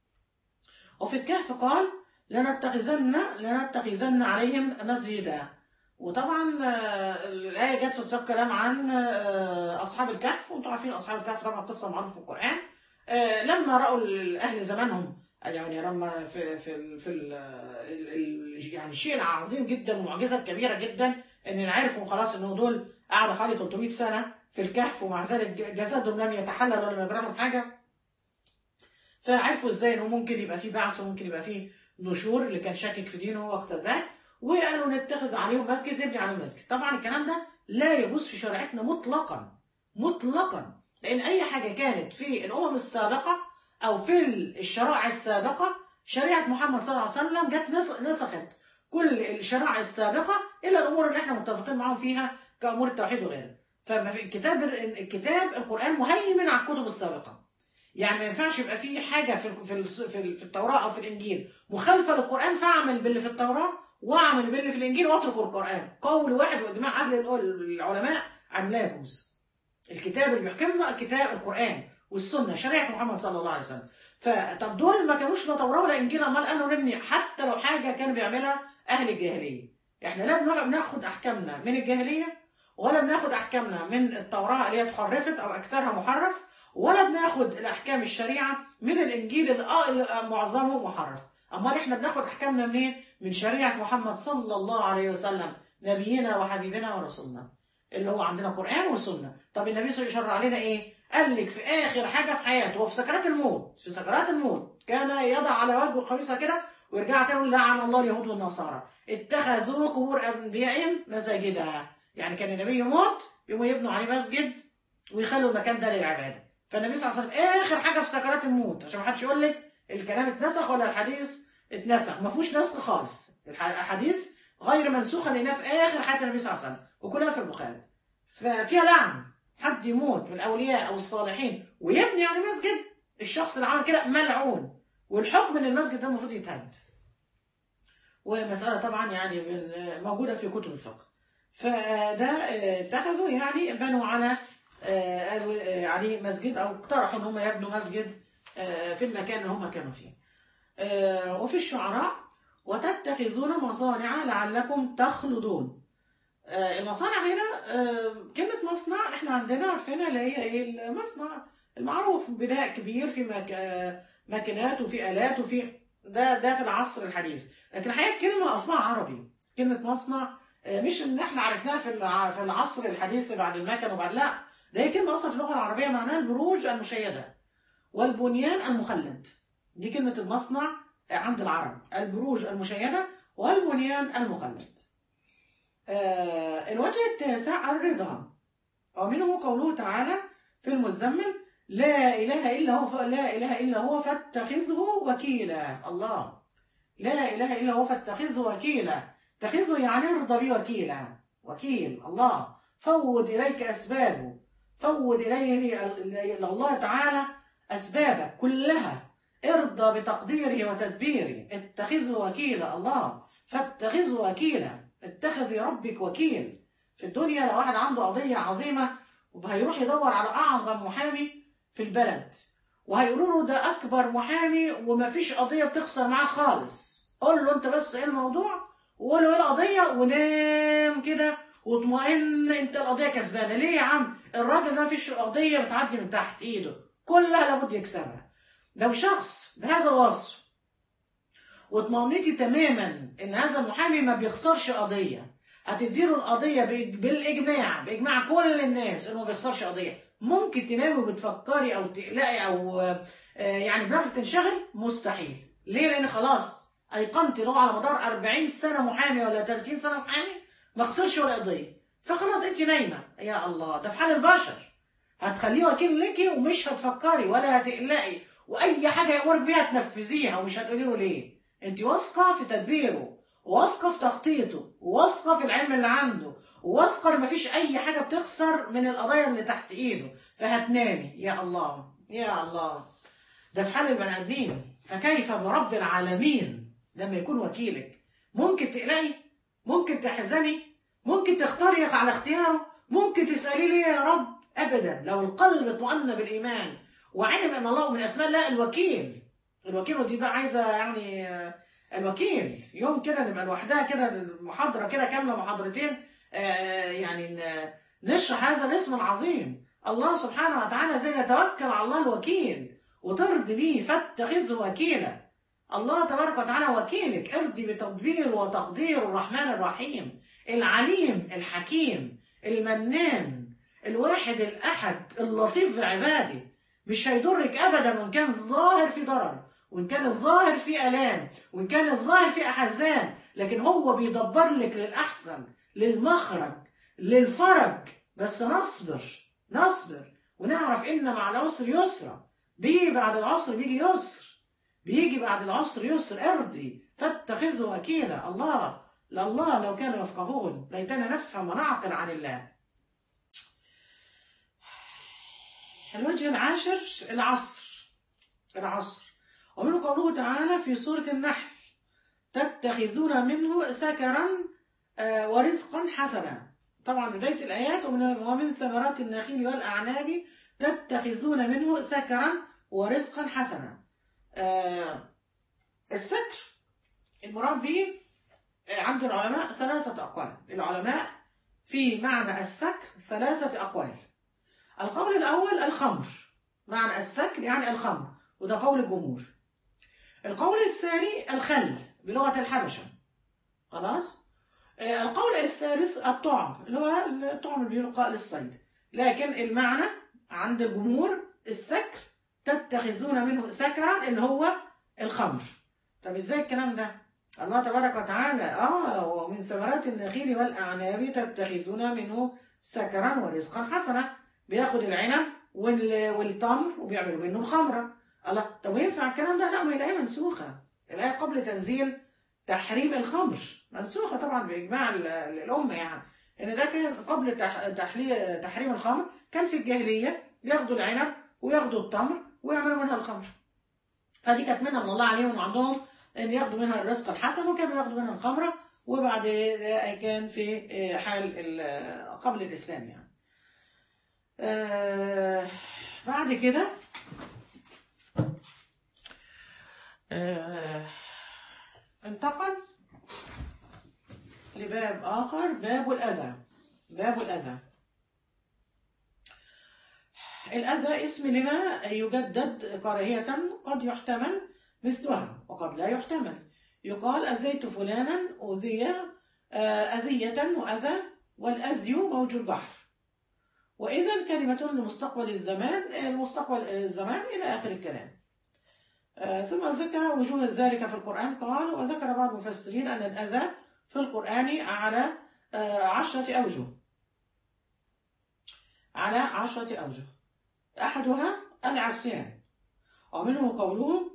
وفي الكهف قال لنتخذن لنتخذن عليهم مسجدا وطبعا آه، الآية جت في سياق كلام عن آه، أصحاب الكهف وأنتم عارفين أصحاب الكهف طبعا قصة معروفة في القرآن آه، لما رأوا أهل زمانهم يعني لما في في ال في ال ال يعني شيء عظيم جدا ومعجزة كبيرة جدا ان عرفوا خلاص ان دول قعدوا حوالي 300 سنة في الكهف ومع ذلك جسدهم لم يتحلل ولم يجرى لهم حاجة فعرفوا ازاي انه ممكن يبقى في بعث وممكن يبقى في نشور اللي كان شاكك في دينه وقت ذاك وقالوا نتخذ عليهم مسجد نبني عليهم مسجد طبعا الكلام ده لا يجوز في شريعتنا مطلقا مطلقا لان اي حاجه كانت في الامم السابقه او في الشرائع السابقه شريعه محمد صلى الله عليه وسلم جت نس- نسخت كل الشرائع السابقه الا الامور اللي احنا متفقين معاهم فيها كامور التوحيد وغيرها فما في الكتاب الكتاب القران مهيمن على الكتب السابقه يعني ما ينفعش يبقى في حاجه في في الس- في ال- في التوراه او في الانجيل مخالفه للقران فاعمل باللي في التوراه واعمل باللي في الانجيل واترك القران قول واحد واجماع اهل العلماء عن لا يجوز الكتاب اللي بيحكمنا الكتاب القران والسنه شريعه محمد صلى الله عليه وسلم فطب دول ما كانوش لا توراه ولا انجيل امال قالوا نبني حتى لو حاجه كانوا بيعملها اهل الجاهليه احنا لا بنوع- بناخد احكامنا من الجاهليه ولا بناخد احكامنا من التوراه اللي هي اتحرفت او اكثرها محرف ولا بناخد الاحكام الشريعه من الانجيل اللي آه- اللي معظمه محرف امال احنا بناخد احكامنا منين من شريعه محمد صلى الله عليه وسلم نبينا وحبيبنا ورسولنا اللي هو عندنا قران وسنه طب النبي صلى الله عليه وسلم شرع علينا ايه قال لك في اخر حاجه في حياته وفي سكرات الموت في سكرات الموت كان يضع على وجهه قميصه كده ويرجع تاني يقول لعن الله اليهود والنصارى اتخذوا قبور انبيائهم مساجدا يعني كان النبي يموت يقوموا يبنوا عليه مسجد ويخلوا المكان ده للعباده فالنبي صلى الله عليه وسلم اخر حاجه في سكرات الموت عشان ما حدش يقول لك الكلام اتنسخ ولا الحديث اتنسخ ما فيهوش نسخ خالص الح- الحديث غير منسوخه لانها في اخر حياه النبي صلى الله عليه وسلم وكلها في البخاري ففيها لعن حد يموت من الاولياء او الصالحين ويبني على مسجد الشخص اللي عمل كده ملعون والحكم ان المسجد ده المفروض يتهد ومسألة طبعا يعني من- موجودة في كتب الفقه فده آه، اتخذوا يعني بنوا على آه، قالوا آه، عليه مسجد او اقترحوا ان هم يبنوا مسجد آه، في المكان اللي هم كانوا فيه آه، وفي الشعراء وتتخذون مصانع لعلكم تخلدون آه، المصانع هنا آه، كلمة مصنع احنا عندنا عارفينها اللي هي ايه المصنع المعروف بناء كبير في مك... آه، ماكينات وفي آلات وفي ده ده في العصر الحديث لكن الحقيقة الكلمة أصلها عربي كلمة مصنع آه، مش ان احنا عرفناها في الع- في العصر الحديث بعد المكن وبعد لا ده هي كلمة أصلا في اللغة العربية معناها البروج المشيدة والبنيان المخلد دي كلمة المصنع عند العرب البروج المشيدة والبنيان المخلد آه، الوجه التاسع الرضا ومنه قوله تعالى في المزمل لا إله إلا هو لا إله إلا هو فاتخذه وكيلا الله لا إله إلا هو فاتخذه وكيلا اتخذه يعني ارضى بي وكيلا وكيل الله فوض إليك أسبابه فوض إليه إلى الله تعالى أسبابك كلها ارضى بتقديره وتدبيره اتخذه وكيلا الله فاتخذه وكيلا اتخذي ربك وكيل في الدنيا لو واحد عنده قضية عظيمة وهيروح يدور على أعظم محامي في البلد وهيقولوا له ده أكبر محامي ومفيش قضية بتخسر معاه خالص قول له أنت بس إيه الموضوع وقول له إيه القضية ونام كده واطمئن أنت القضية كسبانة ليه يا عم الراجل ده مفيش قضية بتعدي من تحت إيده كلها لابد يكسبها لو شخص بهذا الوصف واطمئنتي تماما ان هذا المحامي ما بيخسرش قضيه هتديله القضيه بإج- بالاجماع باجماع كل الناس انه ما بيخسرش قضيه ممكن تنامي وبتفكري او تقلقي او آه، يعني دماغك تنشغل مستحيل ليه لان خلاص ايقنت ان هو على مدار 40 سنه محامي ولا 30 سنه محامي ما خسرش ولا قضيه فخلاص انت نايمه يا الله ده في حال البشر هتخليه وكيل ليكي ومش هتفكري ولا هتقلقي واي حاجه يامرك بيها تنفذيها ومش هتقولي له ليه انت واثقه في تدبيره واثقه في تخطيطه واثقه في العلم اللي عنده واثقه ان مفيش اي حاجه بتخسر من القضايا اللي تحت ايده فهتنامي يا الله يا الله ده في حال البني ادمين فكيف برب العالمين لما يكون وكيلك ممكن تقلقي ممكن تحزني ممكن تختاري على اختياره ممكن تسالي ليه يا رب ابدا لو القلب اطمأن بالايمان وعلم ان الله من اسماء الله الوكيل الوكيل ودي بقى عايزه يعني آه، الوكيل يوم كده نبقى لوحدها كده المحاضره كده كامله محاضرتين آه، يعني ن- نشرح هذا الاسم العظيم الله سبحانه وتعالى زي نتوكل على الله الوكيل وترضي بيه فاتخذه وكيلا الله تبارك وتعالى وكيلك ارضي بتدبير وتقدير الرحمن الرحيم العليم الحكيم المنان الواحد الأحد اللطيف بعباده مش هيضرك أبدا وإن كان الظاهر في ضرر وإن كان الظاهر في آلام وإن كان الظاهر في أحزان لكن هو بيدبر لك للأحسن للمخرج للفرج بس نصبر نصبر ونعرف إن مع العسر يسرا بيجي بعد العسر بيجي يسر بيجي بعد العسر يسر ارضي فاتخذه وكيلا الله لله لو كانوا يفقهون ليتنا نفهم ونعقل عن الله الوجه العاشر العصر العصر ومنه قوله تعالى في سورة النحل تتخذون منه سكرا آه، ورزقا حسنا طبعا بداية الآيات ومن, ومن ثمرات النخيل والأعناب تتخذون منه سكرا ورزقا حسنا آه، السكر المراد به آه، عند العلماء ثلاثة أقوال العلماء في معنى السكر ثلاثة أقوال القول الأول الخمر معنى السكر يعني الخمر وده قول الجمهور القول الثاني الخل بلغة الحبشة خلاص آه، القول الثالث الطعم اللي هو الطعم اللي بيلقى للصيد لكن المعنى عند الجمهور السكر تتخذون منه سكرا اللي هو الخمر طب ازاي الكلام ده الله تبارك وتعالى اه ومن ثمرات النخيل والاعناب تتخذون منه سكرا ورزقا حسنا بياخد العنب وال- والتمر وبيعملوا منه الخمره الله طب ينفع الكلام ده لا ما هي الايه منسوخه الايه قبل تنزيل تحريم الخمر منسوخه طبعا باجماع ال- الامه يعني ان ده كان قبل تح- تحلي- تحريم الخمر كان في الجاهليه ياخدوا العنب وياخدوا التمر ويعملوا منها الخمر فدي كانت منها من الله عليهم وعندهم ان ياخدوا منها الرزق الحسن وكانوا ياخدوا منها الخمره وبعد كان في حال ال- قبل الاسلام يعني آه، بعد كده آه، انتقل لباب آخر باب الأذى باب الأذى الأذى اسم لما يجدد كراهية قد يحتمل مثلها وقد لا يحتمل يقال أذيت فلانا أذي آه، أذية وأذى والأذي موج البحر وإذا كلمة لمستقبل الزمان المستقبل الزمان إلى آخر الكلام آه، ثم ذكر وجوه ذلك في القرآن قال وذكر بعض المفسرين أن الأذى في القرآن على آه، عشرة أوجه على عشرة أوجه أحدها العصيان ومنه قوله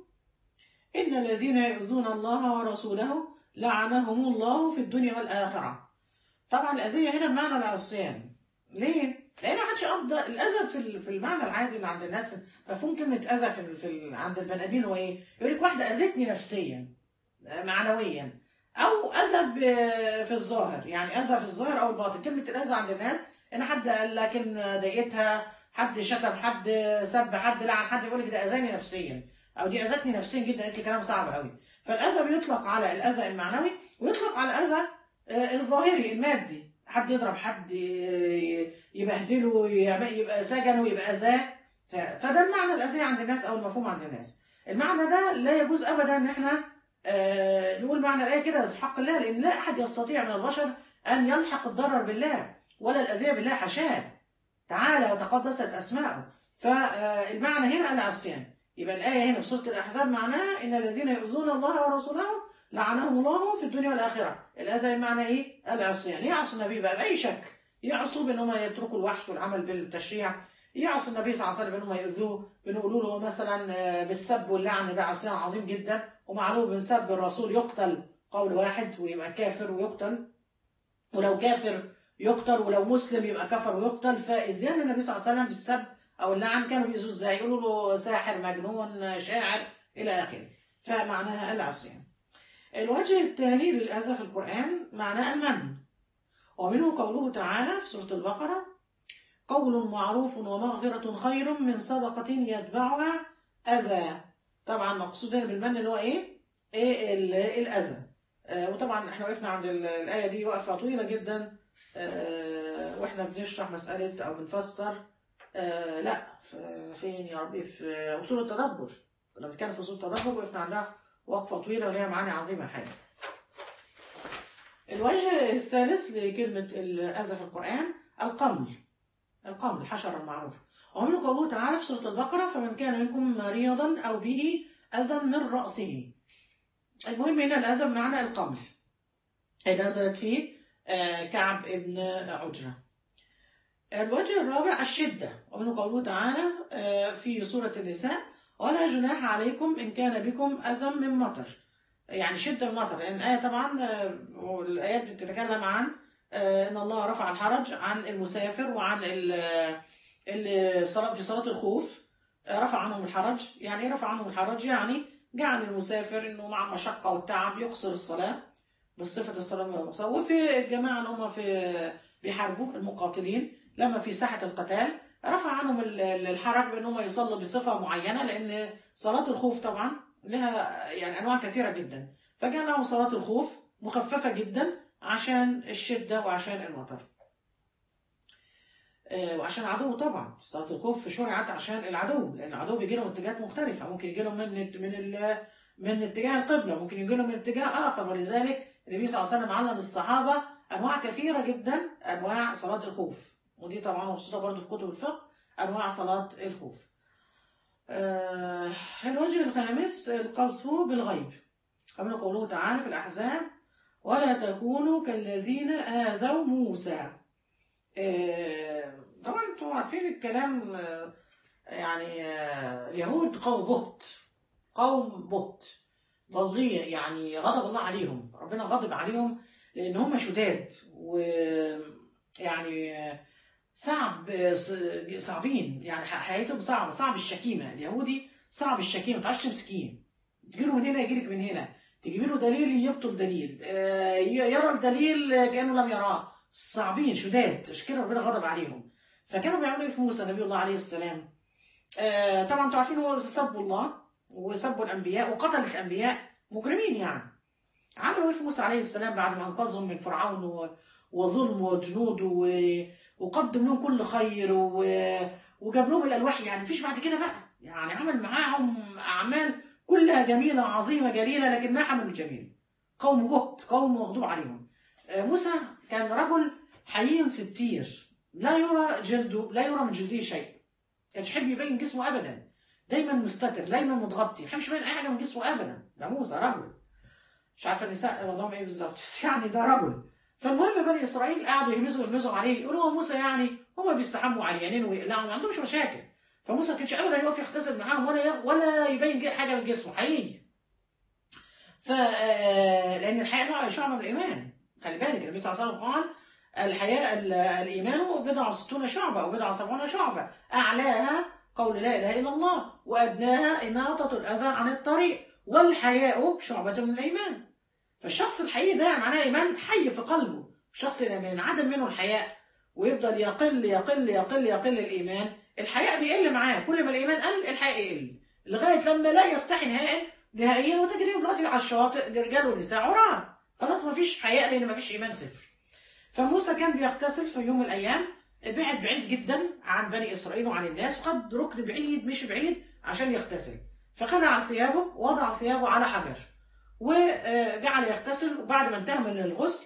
إن الذين يؤذون الله ورسوله لعنهم الله في الدنيا والآخرة طبعا الأذية هنا بمعنى العصيان ليه؟ لأن ما حدش قضى الأذى في ال- في المعنى العادي اللي عند الناس مفهوم كلمة أذى في ال- في ال- عند البني آدمين هو إيه؟ يقول لك واحدة أذتني نفسيا آه، معنويا أو أذى ب- في الظاهر يعني أذى في الظاهر أو الباطن كلمة الأذى عند الناس إن حد قال لكن ضايقتها حد شتم حد سب حد لعن حد يقول لك ده أذاني نفسيا أو دي أذتني نفسيا جدا قالت لي كلام صعب قوي فالأذى بيطلق على الأذى المعنوي ويطلق على الأذى آه، الظاهري المادي حد يضرب حد ي- يبهدله يبقى يبقى سجنه يبقى أذاه ف- فده المعنى الأذية عند الناس أو المفهوم عند الناس المعنى ده لا يجوز أبدا إن إحنا آه، نقول معنى الآية كده في حق الله لأن لا أحد يستطيع من البشر أن يلحق الضرر بالله ولا الأذية بالله حاشاه تعالى وتقدست أسماؤه فالمعنى هنا العصيان يبقى الآية هنا في سورة الأحزاب معناها إن الذين يؤذون الله ورسوله لعنهم الله في الدنيا والآخرة الأذى معنى إيه؟ العصيان يعصوا النبي بقى بأي شك يعصوا بأن هم يتركوا الوحي والعمل بالتشريع يعصي النبي صلى الله عليه وسلم بأنهم يؤذوه بنقولوا له مثلا آه، بالسب واللعن ده عصيان عظيم جدا ومعلوم من سب الرسول يقتل قول واحد ويبقى كافر ويقتل ولو كافر يقتل ولو مسلم يبقى كفر ويقتل فإذيان النبي صلى الله عليه وسلم بالسب أو اللعن كانوا بيؤذوه ازاي يقولوا له ساحر مجنون شاعر إلى آخره فمعناها العصيان الوجه الثاني للأذى في القرآن معناه المن ومنه قوله تعالى في سورة البقرة قول معروف ومغفرة خير من صدقة يتبعها أذى طبعا مقصود هنا بالمن اللي هو إيه؟ إيه ال- الأذى آه، وطبعا احنا وقفنا عند ال- الآية دي وقفة طويلة جدا آه، واحنا بنشرح مسألة أو بنفسر آه، لا في- فين يا ربي في أصول التدبر كنا بنتكلم في أصول التدبر وقفنا عندها وقفة طويلة وليها معاني عظيمة الحقيقة الوجه الثالث لكلمة الأذى في القرآن القمل القمل الحشرة المعروفة ومن قوله تعالى في سورة البقرة فمن كان منكم مريضا أو به أذى من رأسه المهم هنا الأذى بمعنى القمل هي نزلت فيه آه، كعب ابن عجرة الوجه الرابع الشدة ومن قوله تعالى آه، في سورة النساء ولا جناح عليكم إن كان بكم أذى من مطر يعني شدة المطر لأن الآية طبعا آه، والآيات بتتكلم عن آه، إن الله رفع الحرج عن المسافر وعن ال- ال- صلاة- في صلاة الخوف آه، رفع عنهم الحرج يعني إيه رفع عنهم الحرج يعني جعل المسافر إنه مع المشقة والتعب يقصر الصلاة بالصفة الصلاة المقصرة وفي الجماعة اللي هم في بيحاربوا المقاتلين لما في ساحة القتال رفع عنهم ال- ال- الحرج بأنهم يصلوا بصفة معينة لأن صلاة الخوف طبعا لها يعني أنواع كثيرة جدا فجعل لهم صلاة الخوف مخففة جدا عشان الشدة وعشان المطر آه، وعشان العدو طبعا صلاة الخوف شرعت عشان العدو لأن العدو بيجي لهم اتجاهات مختلفة ممكن يجي لهم من من ال من اتجاه القبلة ممكن يجي لهم من اتجاه آخر ولذلك النبي صلى الله عليه وسلم علم الصحابة أنواع كثيرة جدا أنواع صلاة الخوف ودي طبعا مبسوطة برضو في كتب الفقه أنواع صلاة الخوف آه الوجه الخامس القذف بالغيب قبل قوله تعالى في الأحزاب ولا تكونوا كالذين آذوا موسى آه طبعا انتوا عارفين الكلام آه يعني آه اليهود قوم بهت قوم بهت ضالين يعني غضب الله عليهم ربنا غضب عليهم لان هم شداد ويعني صعب صعبين يعني حياتهم صعبه صعب الشكيمه اليهودي صعب الشكيمه ما تعرفش تمسكيه تجي له من هنا يجي لك من هنا تجيب له دليل يبطل دليل آه، يرى الدليل كانه لم يراه صعبين شداد عشان كده ربنا غضب عليهم فكانوا بيعملوا ايه في موسى نبي الله عليه السلام آه، طبعا انتوا عارفين هو سبوا الله وسبوا الانبياء وقتل الانبياء مجرمين يعني عملوا ايه في موسى عليه السلام بعد ما انقذهم من فرعون و- وظلمه وجنوده و- وقدم لهم كل خير و- وجاب لهم الالواح يعني مفيش بعد كده بقى يعني عمل معاهم اعمال كلها جميله عظيمه جليله لكنها حمل الجميل قوم بهت قوم مغضوب عليهم آه، موسى كان رجل حيي ستير لا يرى جلده لا يرى من جلده شيء كانش يحب يبين جسمه ابدا دايما مستتر دايما متغطي ما يحبش يبين اي حاجه من جسمه ابدا ده موسى رجل مش عارفه النساء وضعهم ايه بالظبط بس يعني ده رجل فالمهم بني اسرائيل قعدوا يهمزوا يهمزوا عليه يقولوا هو موسى يعني هما بيستحموا عريانين ويقلعوا ما عندهمش مشاكل فموسى ما كانش ابدا يقف يغتسل معاهم ولا ي- ولا يبين ج- حاجه من جسمه حقيقي ف آه، لان الحياء نوع شعبه من الايمان خلي بالك النبي صلى الله عليه وسلم قال الحياء ال- الايمان بضع وستون شعبه او بضع وسبعون شعبه اعلاها قول لا اله الا الله وادناها اماطه الاذى عن الطريق والحياء شعبه من الايمان فالشخص الحقيقي ده معناه ايمان حي في قلبه الشخص اللي لما ينعدم منه الحياء ويفضل يقل يقل يقل يقل الايمان الحياء بيقل معاه كل ما الايمان قل الحياء يقل لغايه لما لا يستحي نهائيا نهائيا وتجريهم دلوقتي على الشواطئ رجال ونساء عراة خلاص ما فيش حياء لان ما فيش ايمان صفر فموسى كان بيغتسل في يوم من الايام بعد بعيد جدا عن بني اسرائيل وعن الناس وخد ركن بعيد مش بعيد عشان يغتسل فخلع ثيابه ووضع ثيابه على حجر وجعل يغتسل وبعد ما انتهى من الغسل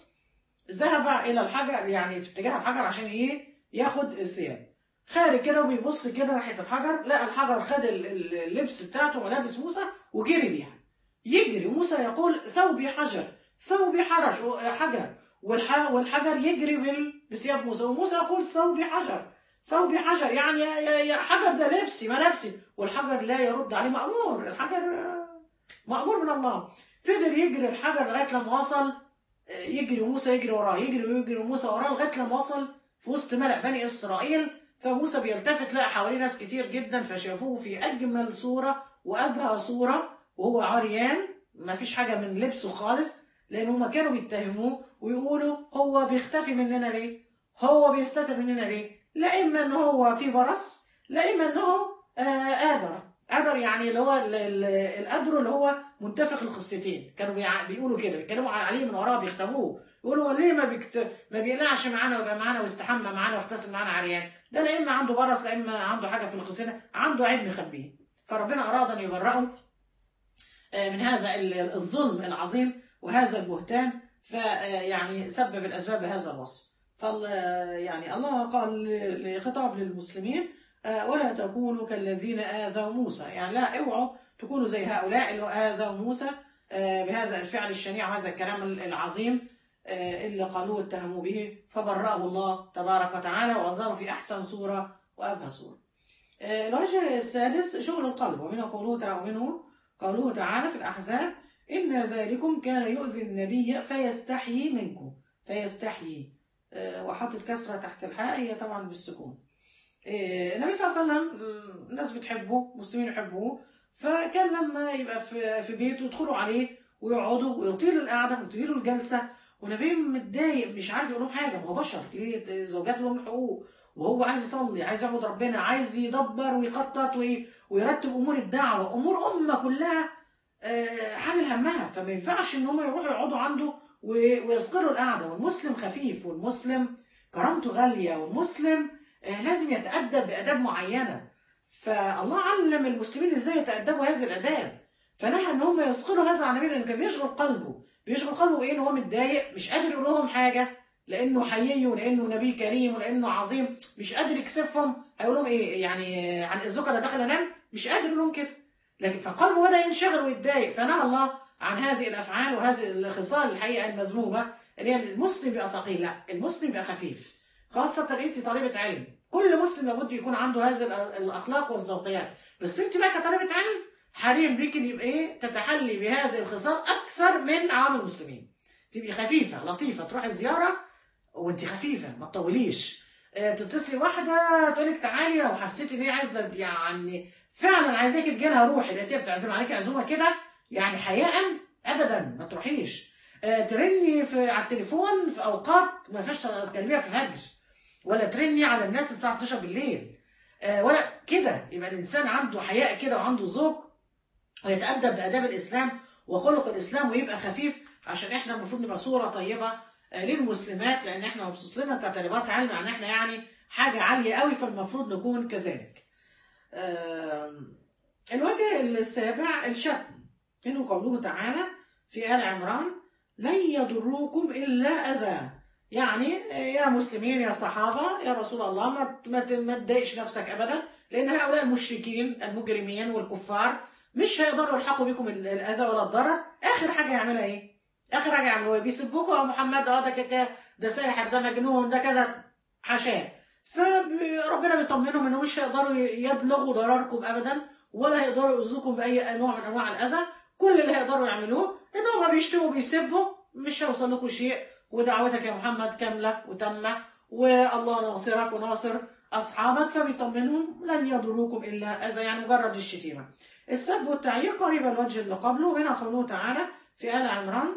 ذهب الى الحجر يعني في اتجاه الحجر عشان ايه ياخد الثياب خارج كده وبيبص كده ناحيه الحجر لقى الحجر خد ال- ال- اللبس بتاعته ملابس موسى وجري بيها يجري موسى يقول ثوبي حجر ثوبي حرج حجر والح- والحجر يجري بال- بثياب موسى وموسى يقول ثوبي حجر ثوبي حجر يعني يا, يا, يا حجر ده لبسي ملابسي والحجر لا يرد عليه مأمور الحجر آه، مأمور من الله فضل يجري الحجر لغايه لما وصل آه، يجري وموسى يجري وراه يجري ويجري وموسى وراه لغايه لما وصل في وسط ملأ بني اسرائيل فموسى بيلتفت لقى حواليه ناس كتير جدا فشافوه في اجمل صوره وابهى صوره وهو عريان ما فيش حاجه من لبسه خالص لان هما كانوا بيتهموه ويقولوا هو بيختفي مننا ليه؟ هو بيستتر مننا ليه؟ لا اما ان هو في برص لا اما ان هو آه قادر قادر يعني اللي هو ال- ال- القدر اللي هو منتفخ القصتين كانوا بيع- بيقولوا كده بيتكلموا عليه من وراه بيختبوه يقولوا هو ليه ما بيكت... ما بيقلعش معانا ويبقى معانا ويستحمى معانا ويغتسل معانا عريان ده لا اما عنده برص لا اما عنده حاجه في القصينه عنده عيب مخبيه فربنا اراد ان يبرئه آه، من هذا ال- الظلم العظيم وهذا البهتان فيعني سبب الاسباب هذا الوصف فال يعني الله قال ل- لخطاب للمسلمين آه، ولا تكونوا كالذين آذوا موسى يعني لا اوعوا تكونوا زي هؤلاء اللي آذوا موسى آه، بهذا الفعل الشنيع وهذا الكلام العظيم آه، اللي قالوه اتهموا به فبرأه الله تبارك وتعالى وأظهره في أحسن صورة وأبهى صورة آه، الوجه السادس شغل القلب ومنه قوله تعالى ومنه قوله تعالى في الأحزاب إن ذلكم كان يؤذي النبي فيستحيي منكم فيستحيي آه، وحطت كسرة تحت الحاء هي طبعا بالسكون آه، النبي صلى الله عليه وسلم مم، الناس بتحبه مسلمين يحبوه فكان لما يبقى في في بيته يدخلوا عليه ويقعدوا ويطيل القعده ويطيلوا الجلسه ونبي متضايق مش عارف يقول لهم حاجه ما هو بشر ليه زوجات لهم حقوق وهو عايز يصلي عايز يعبد ربنا عايز يدبر ويخطط وي- ويرتب امور الدعوه امور امه كلها آه، حامل همها فما ينفعش ان هم يروحوا يقعدوا عنده و- ويصغروا القعده والمسلم خفيف والمسلم كرامته غاليه والمسلم آه، لازم يتادب باداب معينه فالله علم المسلمين ازاي يتادبوا هذه الاداب فنهى ان هم يثقلوا هذا عن النبي لان كان بيشغل قلبه بيشغل قلبه بايه ان هو متضايق مش قادر يقول لهم حاجه لانه حيي ولانه نبي كريم ولانه عظيم مش قادر يكسفهم هيقول لهم ايه يعني عن اذنك لا دخل انام مش قادر يقول لهم كده لكن فقلبه بدا ينشغل ويتضايق فنهى الله عن هذه الافعال وهذه الخصال الحقيقه المذمومه اللي هي المسلم يبقى ثقيل لا المسلم يبقى خفيف خاصه انت طالبه علم كل مسلم لابد يكون عنده هذه الأ- الاخلاق والذوقيات بس انت بقى كطالبه علم حريا بيك ان يبقى ايه تتحلي بهذه الخصال اكثر من عام المسلمين تبقي خفيفه لطيفه تروحي زياره وانت خفيفه ما تطوليش آه، تتصلي واحده تقول لك تعالي لو حسيتي ان هي عايزه يعني فعلا عايزاكي تجي لها روحي لقيتيها بتعزم عليكي عزومه كده يعني حياء ابدا ما تروحيش آه، ترني في على التليفون في اوقات ما فيهاش تكلميها في الفجر ولا ترني على الناس الساعه 12 بالليل آه، ولا كده يبقى الانسان عنده حياء كده وعنده ذوق ويتأدب بآداب الإسلام وخلق الإسلام ويبقى خفيف عشان احنا المفروض نبقى صوره طيبه آه، للمسلمات لان احنا مسلمه كطالبات علم يعني احنا يعني حاجه عاليه قوي فالمفروض نكون كذلك. آم، الوجه السابع الشتم منه قوله تعالى في آل عمران لن يضروكم إلا أذى يعني يا مسلمين يا صحابة يا رسول الله ما ما ما تضايقش نفسك أبدا لأن هؤلاء المشركين المجرمين والكفار مش هيقدروا يلحقوا بكم ال- الأذى ولا الضرر آخر حاجة يعملها إيه؟ آخر حاجة يعملوها إيه؟ بيسبوكوا يا محمد اه ده كده ده ساحر ده مجنون ده كذا حاشاه فربنا بيطمنهم انه مش هيقدروا يبلغوا ضرركم ابدا ولا هيقدروا يؤذوكم باي نوع من انواع الاذى كل اللي هيقدروا يعملوه ان هم بيشتموا بيسبوا مش هيوصل لكم شيء ودعوتك يا محمد كامله وتامه والله ناصرك وناصر اصحابك فبيطمنهم لن يضروكم الا اذى يعني مجرد الشتيمه. السب والتعيير قريب الوجه اللي قبله وهنا قوله تعالى في ال عمران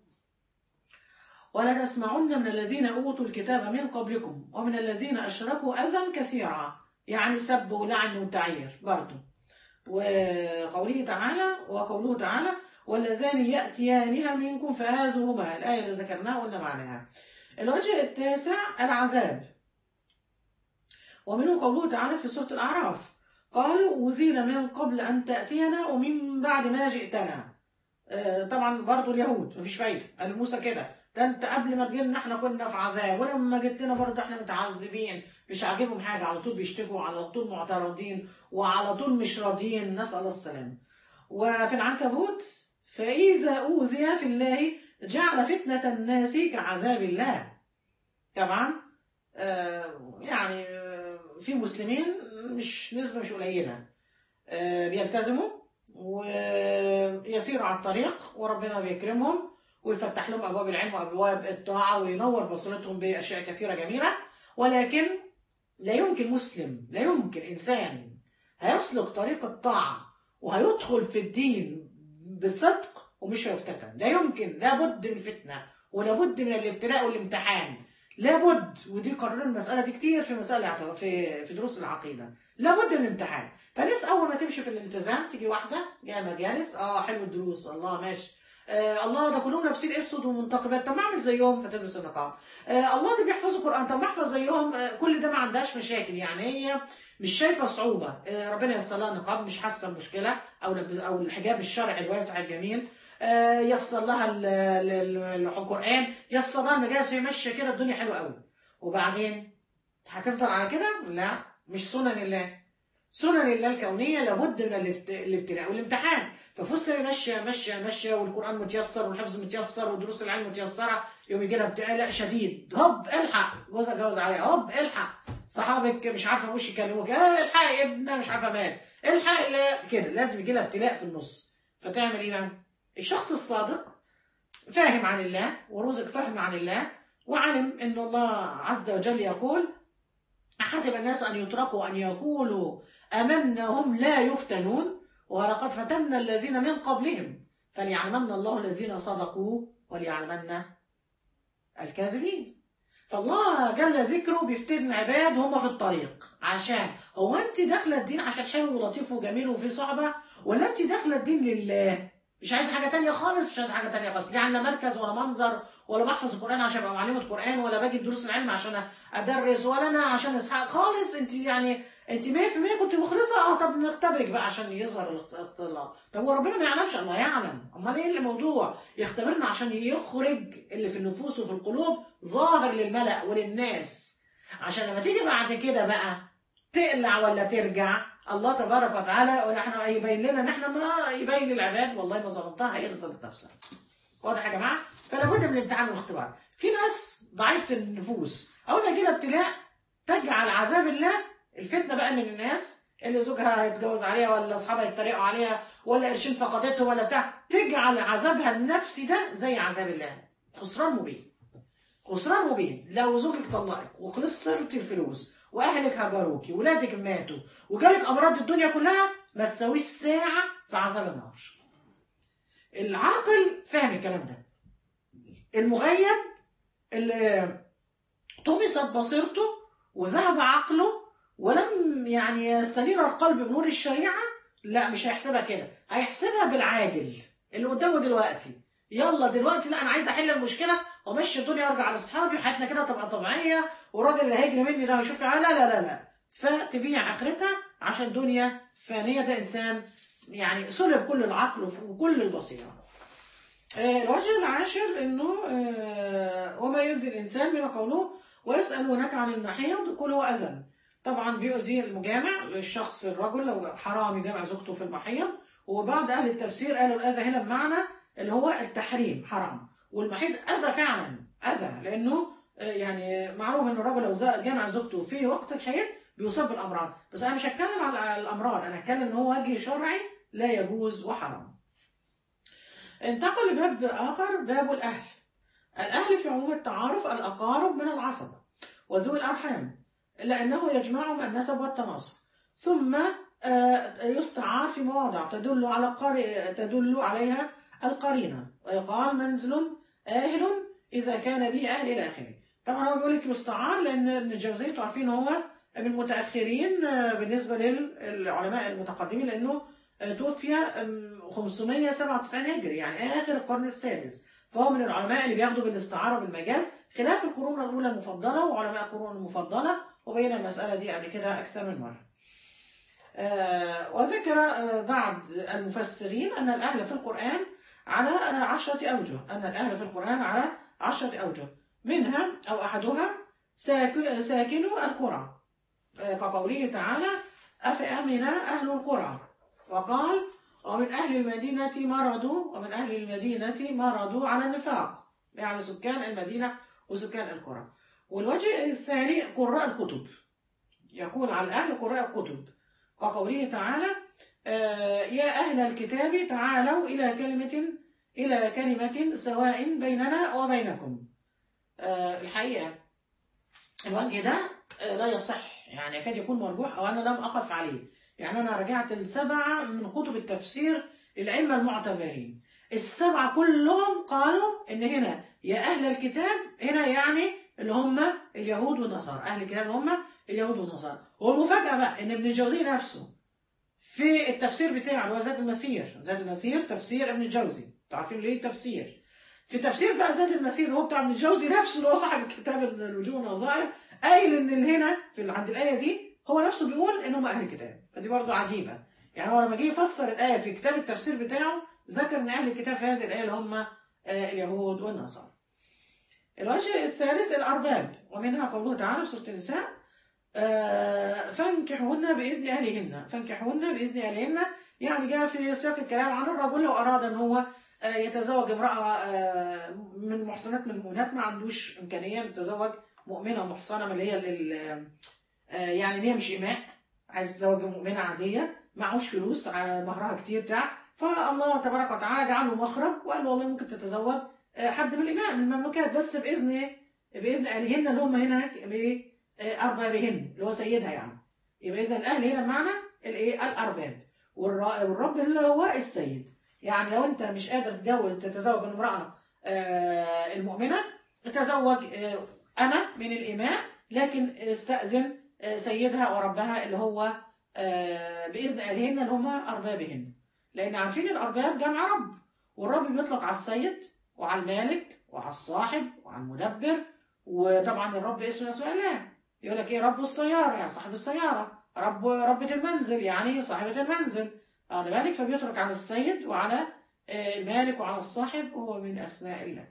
ولتسمعن من الذين اوتوا الكتاب من قبلكم ومن الذين اشركوا اذى كثيرا يعني سب ولعن وتعيير برضه وقوله تعالى وقوله تعالى واللذان يأتيانها منكم فآذوهما الآية اللي ذكرناها قلنا معناها الوجه التاسع العذاب ومنه قوله تعالى في سورة الأعراف قالوا أوذينا من قبل أن تأتينا ومن بعد ما جئتنا آه، طبعا برضو اليهود مفيش فايدة قال موسى كده ده انت قبل ما تجيلنا احنا كنا في عذاب ولما جيت لنا برضه احنا متعذبين مش عاجبهم حاجة على طول بيشتكوا على طول معترضين وعلى طول مش راضيين نسأل السلام وفي العنكبوت فإذا أوذي في الله جعل فتنة الناس كعذاب الله طبعا آه، يعني آه، في مسلمين مش نسبة مش قليلة آه، بيلتزموا ويسيروا على الطريق وربنا بيكرمهم ويفتح لهم أبواب العلم وأبواب الطاعة وينور بصيرتهم بأشياء كثيرة جميلة ولكن لا يمكن مسلم لا يمكن إنسان هيسلك طريق الطاعة وهيدخل في الدين بصدق ومش هيفتتن لا يمكن لابد من الفتنة ولابد من الابتلاء والامتحان لابد ودي قررنا المسألة دي كتير في مسألة الاعتراف- في في دروس العقيدة لابد من الامتحان فلسه أول ما تمشي في الالتزام تيجي واحدة جاية مجالس اه حلو الدروس الله ماشي آه الله ده كلهم لابسين اسود ومنتقبات طب ما اعمل زيهم فتلبس النقاب آه الله ده بيحفظوا قرآن طب ما احفظ زيهم آه كل ده ما عندهاش مشاكل يعني هي مش شايفه صعوبه آه ربنا ييسر لها النقاب مش حاسه بمشكله او لب- او الحجاب الشرعي الواسع الجميل آه يسر لها ال- ال- ال- القرآن يسر لها المجالس وهي ماشيه كده الدنيا حلوه قوي وبعدين هتفضل على كده؟ لا مش سنن الله سنن الله الكونية لابد من الافت- الابتلاء والامتحان ففزت ماشية ماشية ماشية والقرآن متيسر والحفظ متيسر ودروس العلم متيسرة يوم يجي لها ابتلاء شديد هوب الحق جوزها جوز عليها هوب الحق صحابك مش عارفة وش يكلموك اه الحق يا ابنها مش عارفة مال الحق لا كده لازم يجي لها ابتلاء في النص فتعمل ايه بقى؟ الشخص الصادق فاهم عن الله ورزق فهم عن الله وعلم ان الله عز وجل يقول أحسب الناس أن يتركوا أن يقولوا آمنا هم لا يفتنون ولقد فتنا الذين من قبلهم فليعلمن الله الذين صدقوا وليعلمن الكاذبين فالله جل ذكره بيفتن عباد هم في الطريق عشان هو انت داخله الدين عشان حلو ولطيف وجميل وفي صحبه ولا انت داخله الدين لله مش عايزه حاجه تانية خالص مش عايزه حاجه تانية خالص لا لا مركز ولا منظر ولا بحفظ القران عشان ابقى معلمه قران ولا باجي دروس العلم عشان ادرس ولا انا عشان اسحاق خالص انت يعني انت 100% كنت مخلصه اه طب نختبرك بقى عشان يظهر الاخت- الاختلاط طب هو ربنا ما يعلمش الله يعلم امال ايه الموضوع يختبرنا عشان يخرج اللي في النفوس وفي القلوب ظاهر للملأ وللناس عشان لما تيجي بعد كده بقى تقلع ولا ترجع الله تبارك وتعالى ونحن يبين لنا ان احنا ما يبين للعباد والله ما ظلمتها هي اللي ظلمت نفسها واضح يا جماعه فلا بد من الامتحان والاختبار في ناس ضعيفه النفوس اول ما يجي لها ابتلاء تجعل عذاب الله الفتنه بقى من الناس اللي زوجها هيتجوز عليها ولا اصحابها يتريقوا عليها ولا قرشين فقدته ولا بتاع تجعل عذابها النفسي ده زي عذاب الله خسران مبين خسران مبين لو زوجك طلقك وخسرت الفلوس واهلك هجروكي ولادك ماتوا وجالك امراض الدنيا كلها ما تساويش ساعه في عذاب النار العاقل فاهم الكلام ده المغيب اللي طمست بصيرته وذهب عقله ولم يعني يستنير القلب بنور الشريعه لا مش هيحسبها كده هيحسبها بالعاجل اللي قدامه دلوقتي يلا دلوقتي لا انا عايز احل المشكله وامشي الدنيا وارجع لاصحابي وحياتنا كده تبقى طبيعيه والراجل اللي هيجري مني ده هيشوف لا لا لا لا فتبيع اخرتها عشان دنيا فانيه ده انسان يعني سلب كل العقل وكل البصيره. آه، الوجه العاشر انه آه، وما يؤذي الانسان من قوله ويسالونك عن المحيض قل هو اذن. طبعا بيؤذي المجامع للشخص الرجل لو حرام يجامع زوجته في المحيض وبعض اهل التفسير قالوا الاذى هنا بمعنى اللي هو التحريم حرام والمحيض اذى فعلا اذى لانه آه، يعني معروف ان الرجل لو زا- جامع زوجته في وقت الحيض بيصاب بالامراض بس انا مش هتكلم على الامراض انا هتكلم ان هو وجه شرعي لا يجوز وحرام انتقل لباب اخر باب الاهل الاهل في عموم التعارف الاقارب من العصبه وذوي الارحام لانه يجمعهم النسب والتناصب ثم آه، يستعار في مواضع تدل على قار- تدل عليها القرينه ويقال منزل آهل اذا كان به اهل الى اخره طبعا هو بيقول لك يستعار لان ابن الجوزي انتوا عارفين هو من المتاخرين آه، بالنسبه للعلماء المتقدمين لانه آه، توفي آم، 597 هجري يعني اخر القرن السادس فهو من العلماء اللي بياخدوا بالاستعاره بالمجاز خلاف القرون الاولى المفضله وعلماء القرون المفضله وبين المساله دي قبل كده اكثر من مره. آه، وذكر آه، بعض المفسرين ان الاهل في القران على آه، عشره اوجه، ان الاهل في القران على عشره اوجه، منها او احدها ساك- ساكنو القرى آه، كقوله تعالى افامن اهل القرى وقال ومن أهل المدينة مرضوا ومن أهل المدينة مرضوا على النفاق يعني سكان المدينة وسكان القرى والوجه الثاني قراء الكتب يقول على الأهل قراء الكتب كقوله تعالى آه، يا أهل الكتاب تعالوا إلى كلمة إلى كلمة سواء بيننا وبينكم آه، الحقيقة الوجه ده آه، لا يصح يعني يكاد يكون مرجوح أو أنا لم أقف عليه يعني أنا رجعت السبعة من كتب التفسير للأئمة المعتبرين السبعة كلهم قالوا إن هنا يا أهل الكتاب هنا يعني اللي هم اليهود والنصارى أهل الكتاب اللي هم اليهود والنصارى والمفاجأة بقى إن ابن الجوزي نفسه في التفسير بتاعه اللي هو زاد المسير زاد المسير تفسير ابن الجوزي انتوا عارفين ليه التفسير في تفسير بقى زاد المسير اللي هو بتاع ابن الجوزي نفسه اللي هو صاحب الكتاب الوجوه والنظائر قايل ان اللي هنا في عند الايه دي هو نفسه بيقول ان هم اهل الكتاب فدي برضه عجيبه يعني هو لما جه يفسر الايه في كتاب التفسير بتاعه ذكر ان اهل الكتاب في هذه الايه اللي هم آه، اليهود والنصارى الوجه الثالث الارباب ومنها قوله تعالى في سوره النساء آه، فانكحوهن باذن اهلهن فانكحوهن باذن اهلهن يعني جاء في سياق الكلام عن الرجل لو اراد ان هو آه، يتزوج امراه آه، من محصنات من المؤمنات ما عندوش امكانيه يتزوج مؤمنه محصنه من اللي هي ال- آه، يعني اللي هي مش اماء عايز يتزوج مؤمنه عاديه معهوش فلوس آه، مهرها كتير بتاع فالله تبارك وتعالى جعل له مخرج وقال له والله ممكن تتزوج آه، حد من الاماء من المملوكات بس باذن ايه؟ باذن اهلهن اللي هم هنا بايه؟ آه، اربابهن اللي هو سيدها يعني يبقى اذا الاهل هنا بمعنى الايه؟ الارباب والر- والرب اللي هو السيد يعني لو انت مش قادر تتجوز تتزوج من امراه آه، المؤمنه تزوج آه، انا من الاماء لكن استاذن آه، سيدها وربها اللي هو آه، باذن اهلهن اللي هم اربابهن لان عارفين الارباب جمع رب والرب بيطلق على السيد وعلى المالك وعلى الصاحب وعلى المدبر وطبعا الرب اسمه اسماء الله يقول لك ايه رب السياره يعني صاحب السياره رب ربة المنزل يعني صاحبة المنزل واخد بالك فبيترك على السيد وعلى آه، المالك وعلى الصاحب وهو من اسماء الله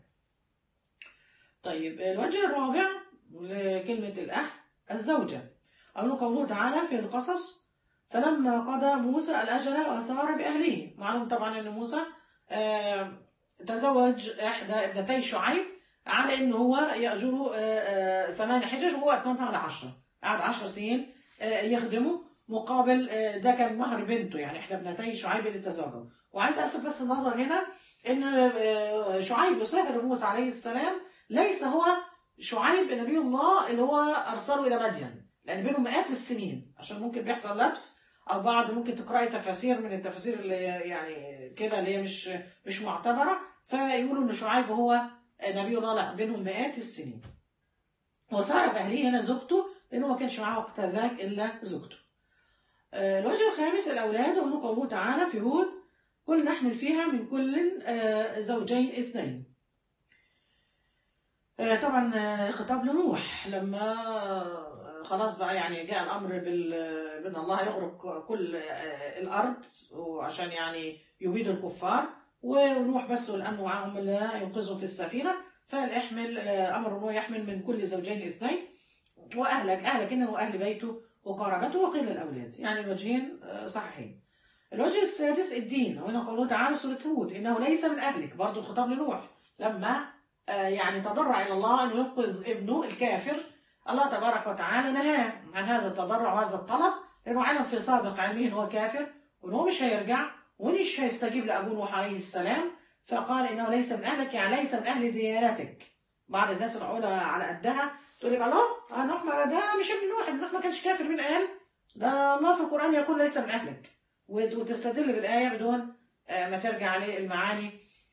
طيب الوجه الرابع لكلمة الأهل الزوجة أو قوله تعالى في القصص فلما قضى موسى الأجل وسار بأهله معلوم طبعا أن موسى آه، تزوج إحدى ابنتي شعيب على أنه هو يأجره آه، آه، ثمان حجج وهو أتممها على عشرة قعد عشر سنين آه، يخدمه مقابل آه، ده كان مهر بنته يعني إحدى ابنتي شعيب اللي تزوجوا وعايز ألفت بس النظر هنا أن آه، شعيب يصهر موسى عليه السلام ليس هو شعيب نبي الله اللي هو ارسله الى مدين لان بينهم مئات السنين عشان ممكن بيحصل لبس او بعض ممكن تقراي تفاسير من التفاسير اللي يعني كده اللي هي مش مش معتبره فيقولوا ان شعيب هو نبي الله لا بينهم مئات السنين وسار باهله هنا زوجته لانه ما كانش معاه وقت ذاك الا زوجته آه، الوجه الخامس الاولاد ومن قوله تعالى في هود كل نحمل فيها من كل آه، زوجين اثنين آه، طبعا آه، خطاب لنوح لما آه، خلاص بقى يعني جاء الامر بال- بان الله يغرق كل آه، الارض وعشان يعني يبيد الكفار ونوح بس والامن معاهم اللي ينقذهم في السفينه فقال احمل آه، امر انه يحمل من كل زوجين اثنين واهلك اهلك انه واهل بيته وقرابته وقيل الاولاد يعني الوجهين آه، صحيحين الوجه السادس الدين وهنا قوله تعالى في سوره هود انه ليس من اهلك برضه الخطاب لنوح لما آه، يعني تضرع الى الله انه ينقذ ابنه الكافر الله تبارك وتعالى نهاه عن هذا التضرع وهذا الطلب لانه علم في سابق علمه ان هو كافر وان هو مش هيرجع ومش هيستجيب لابوه نوح عليه السلام فقال انه ليس من اهلك يعني ليس من اهل ديانتك بعض الناس العلا على قدها تقول لك الله آه نوح ما ده مش ابن نوح ابن نوح ما كانش كافر من قال ده الله في القران يقول ليس من اهلك وت- وتستدل بالايه بدون آه، ما ترجع للمعاني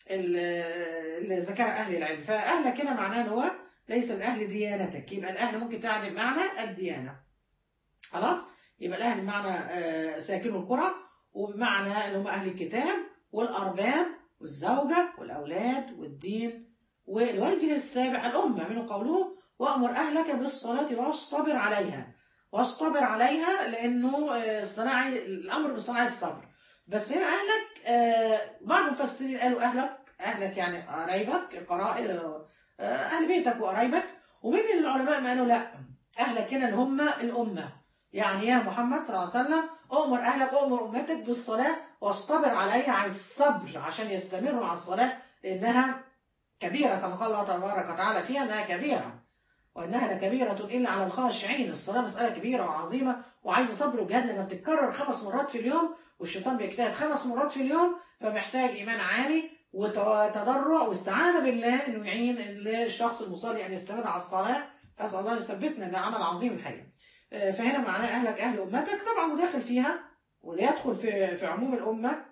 ال- اللي ذكرها اهل العلم فاهلك هنا معناه ان هو ليس من اهل ديانتك يبقى الاهل ممكن تعني بمعنى الديانه خلاص يبقى الاهل بمعنى آه، ساكنو القرى وبمعنى اللي هم اهل الكتاب والارباب والزوجه والاولاد والدين والوجه السابع الامه منه قوله وامر اهلك بالصلاه واصطبر عليها واصطبر عليها لانه آه، الصناعه الامر بصناعه الصبر بس هنا اهلك آه، بعض المفسرين قالوا اهلك اهلك يعني قرايبك القرائب آه، اهل بيتك وقرايبك ومن العلماء ما قالوا لا اهلك هنا اللي هم الامه يعني يا محمد صلى الله عليه وسلم أؤمر أهلك أؤمر أمتك بالصلاة واصطبر عليها عن الصبر عشان يستمروا على الصلاة لأنها كبيرة كما قال الله تبارك وتعالى فيها أنها كبيرة وإنها لكبيرة إلا على الخاشعين الصلاة مسألة كبيرة وعظيمة وعايزة صبر وجهاد لأنها بتتكرر خمس مرات في اليوم والشيطان بيجتهد خمس مرات في اليوم فمحتاج إيمان عالي وتضرع واستعانة بالله إنه يعين الشخص المصلي أن يستمر على الصلاة أسأل الله يثبتنا ده عمل عظيم الحقيقة آه، فهنا معناه أهلك أهل أمتك طبعا وداخل فيها ويدخل في في عموم الأمة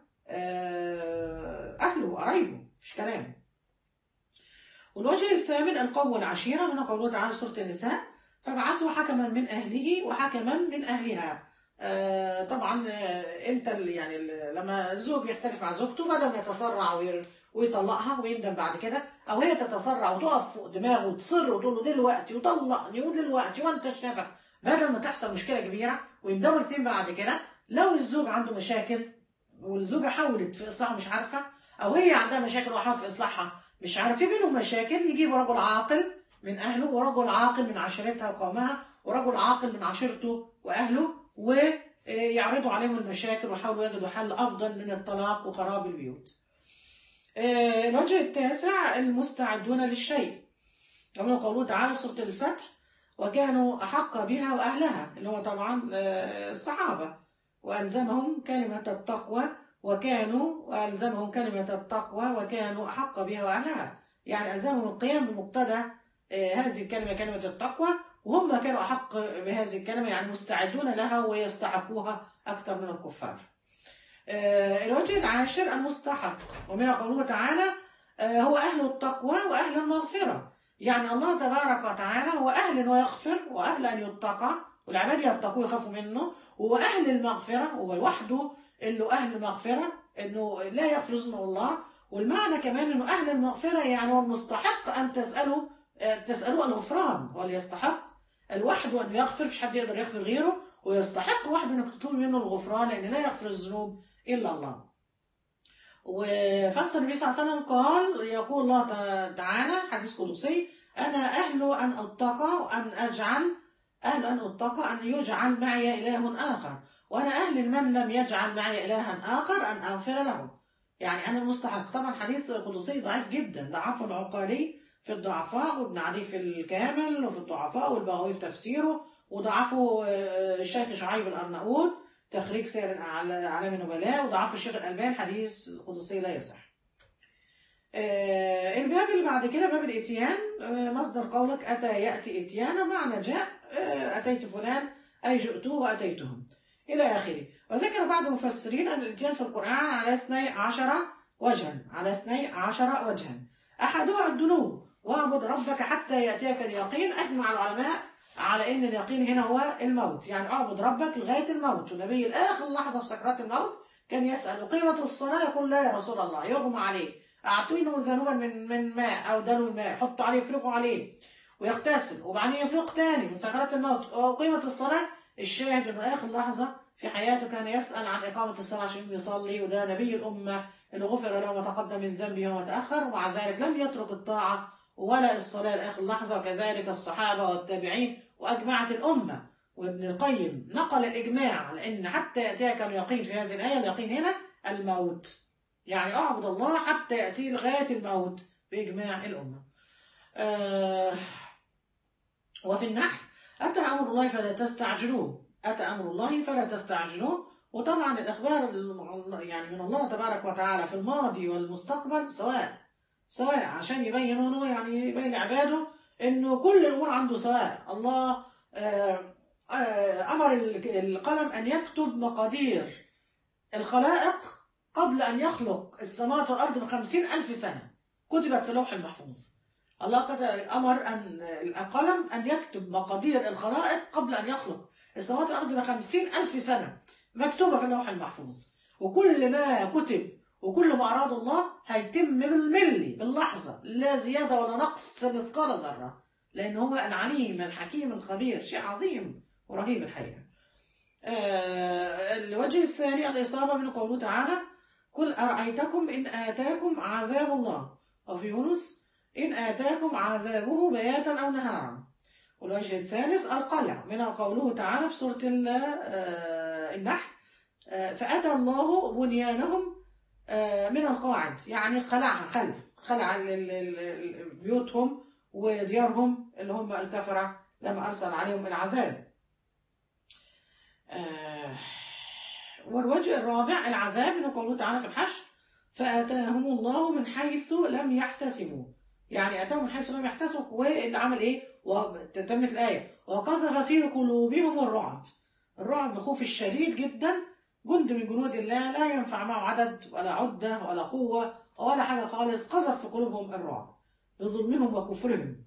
آه، أهله وقرايبه مفيش كلام والوجه الثامن القوم والعشيرة من قوله تعالى سورة النساء فبعثوا حكما من أهله وحكما من أهلها آه، طبعا آه، امتى ال- يعني ال- لما الزوج يختلف مع زوجته بدل ما يتسرع وير- ويطلقها ويندم بعد كده او هي تتسرع وتقف فوق دماغه وتصر وتقول له دلوقتي وطلقني ودلوقتي وانت شافع بدل ما تحصل مشكله كبيره ويندموا الاثنين بعد كده لو الزوج عنده مشاكل والزوجه حاولت في اصلاحه مش عارفه او هي عندها مشاكل وحاول في اصلاحها مش عارف في بينهم مشاكل يجيبوا رجل عاقل من اهله ورجل عاقل من عشيرتها وقومها ورجل عاقل من عشيرته واهله ويعرضوا عليهم المشاكل ويحاولوا يجدوا حل افضل من الطلاق وخراب البيوت. آه، الوجه التاسع المستعدون للشيء. كما قوله تعالى في سوره الفتح وكانوا احق بها واهلها اللي هو طبعا آه، الصحابه والزمهم كلمه التقوى وكانوا والزمهم كلمه التقوى وكانوا احق بها واهلها يعني الزمهم القيام بمقتضى آه، هذه الكلمه كلمه التقوى وهم كانوا احق بهذه الكلمه يعني مستعدون لها ويستحقوها اكثر من الكفار. آه، الوجه العاشر المستحق ومن قوله تعالى آه، هو اهل التقوى واهل المغفره يعني الله تبارك وتعالى هو اهل ويغفر واهل ان يتقى والعباد يتقوا يخافوا منه وهو اهل المغفره هو لوحده اللي اهل المغفره انه لا يغفر ذنوب الله والمعنى كمان انه اهل المغفره يعني هو المستحق ان تساله آه، تسالوه الغفران هو اللي يستحق الوحده ان يغفر مفيش حد يقدر يغفر غيره ويستحق وحده انك تطلب منه الغفران لان لا يغفر الذنوب الا الله وفسر النبي صلى الله عليه وسلم قال يقول الله ت- تعالى حديث قدسي انا اهل ان اتقى وان اجعل اهل ان اتقى ان يجعل معي اله اخر وانا اهل من لم يجعل معي الها اخر ان اغفر له يعني انا المستحق طبعا حديث قدسي ضعيف جدا ضعفه العقالي في الضعفاء وابن علي في الكامل وفي الضعفاء والبغوي في تفسيره وضعفه آه، الشيخ شعيب الارناؤوط تخريج سير أعلى- اعلام النبلاء وضعفه الشيخ الالباني حديث القدسي لا يصح آه، الباب اللي بعد كده باب الاتيان آه، مصدر قولك اتى ياتي اتيانا معنى جاء آه، اتيت فلان اي جئته واتيتهم الى اخره وذكر بعض المفسرين ان الاتيان في القران على اثني عشر وجها على اثني عشر وجها احدها الدنو واعبد ربك حتى ياتيك اليقين اجمع العلماء على ان اليقين هنا هو الموت يعني اعبد ربك لغايه الموت والنبي لاخر لحظه في سكرات الموت كان يسأل أقيمت الصلاة يقول لا يا رسول الله يغمى عليه أعطينه ذنوبا من من ماء أو دلو الماء حطوا عليه يفرقوا عليه ويغتسل وبعدين يفيق تاني من سكرات الموت أقيمت الصلاة الشاهد إنه آخر لحظة في حياته كان يسأل عن إقامة الصلاة عشان يصلي وده نبي الأمة اللي غفر له ما تقدم من ذنبه وما تأخر ومع ذلك لم يترك الطاعة ولا الصلاة لآخر لحظة وكذلك الصحابة والتابعين وأجمعت الأمة وابن القيم نقل الإجماع على أن حتى يأتيك اليقين في هذه الآية اليقين هنا الموت يعني أعبد الله حتى يأتي لغاية الموت بإجماع الأمة آه وفي النحل أتى أمر الله فلا تستعجلوه أتى أمر الله فلا تستعجلوه وطبعا الأخبار يعني من الله تبارك وتعالى في الماضي والمستقبل سواء سواء عشان يبين هنا يعني يبين لعباده انه كل الامور عنده سواء الله آه، آه، امر القلم ان يكتب مقادير الخلائق قبل ان يخلق السماوات والارض بخمسين الف سنه كتبت في اللوح المحفوظ الله قد امر ان القلم ان يكتب مقادير الخلائق قبل ان يخلق السماوات والارض بخمسين الف سنه مكتوبه في اللوح المحفوظ وكل ما كتب وكل ما أراد الله هيتم بالملي باللحظة لا زيادة ولا نقص مثقال ذرة لأن هو العليم الحكيم الخبير شيء عظيم ورهيب الحقيقة آه الوجه الثاني الإصابة من قوله تعالى قل أرأيتكم إن آتاكم عذاب الله وفي يونس إن آتاكم عذابه بياتا أو نهارا والوجه الثالث القلع من قوله تعالى في سورة آه النحل آه فأتى الله بنيانهم من القواعد يعني خلعها خلع خلع بيوتهم وديارهم اللي هم الكفرة لما أرسل عليهم العذاب والوجه الرابع العذاب من قوله تعالى في الحشر فأتاهم الله من حيث لم يحتسبوا يعني أتاهم من حيث لم يحتسبوا واللي عمل إيه وتتمت الآية وقذف في قلوبهم الرعب الرعب خوف الشديد جدا جند من جنود الله لا ينفع معه عدد ولا عدة ولا قوة ولا حاجة خالص قذف في قلوبهم الرعب بظلمهم وكفرهم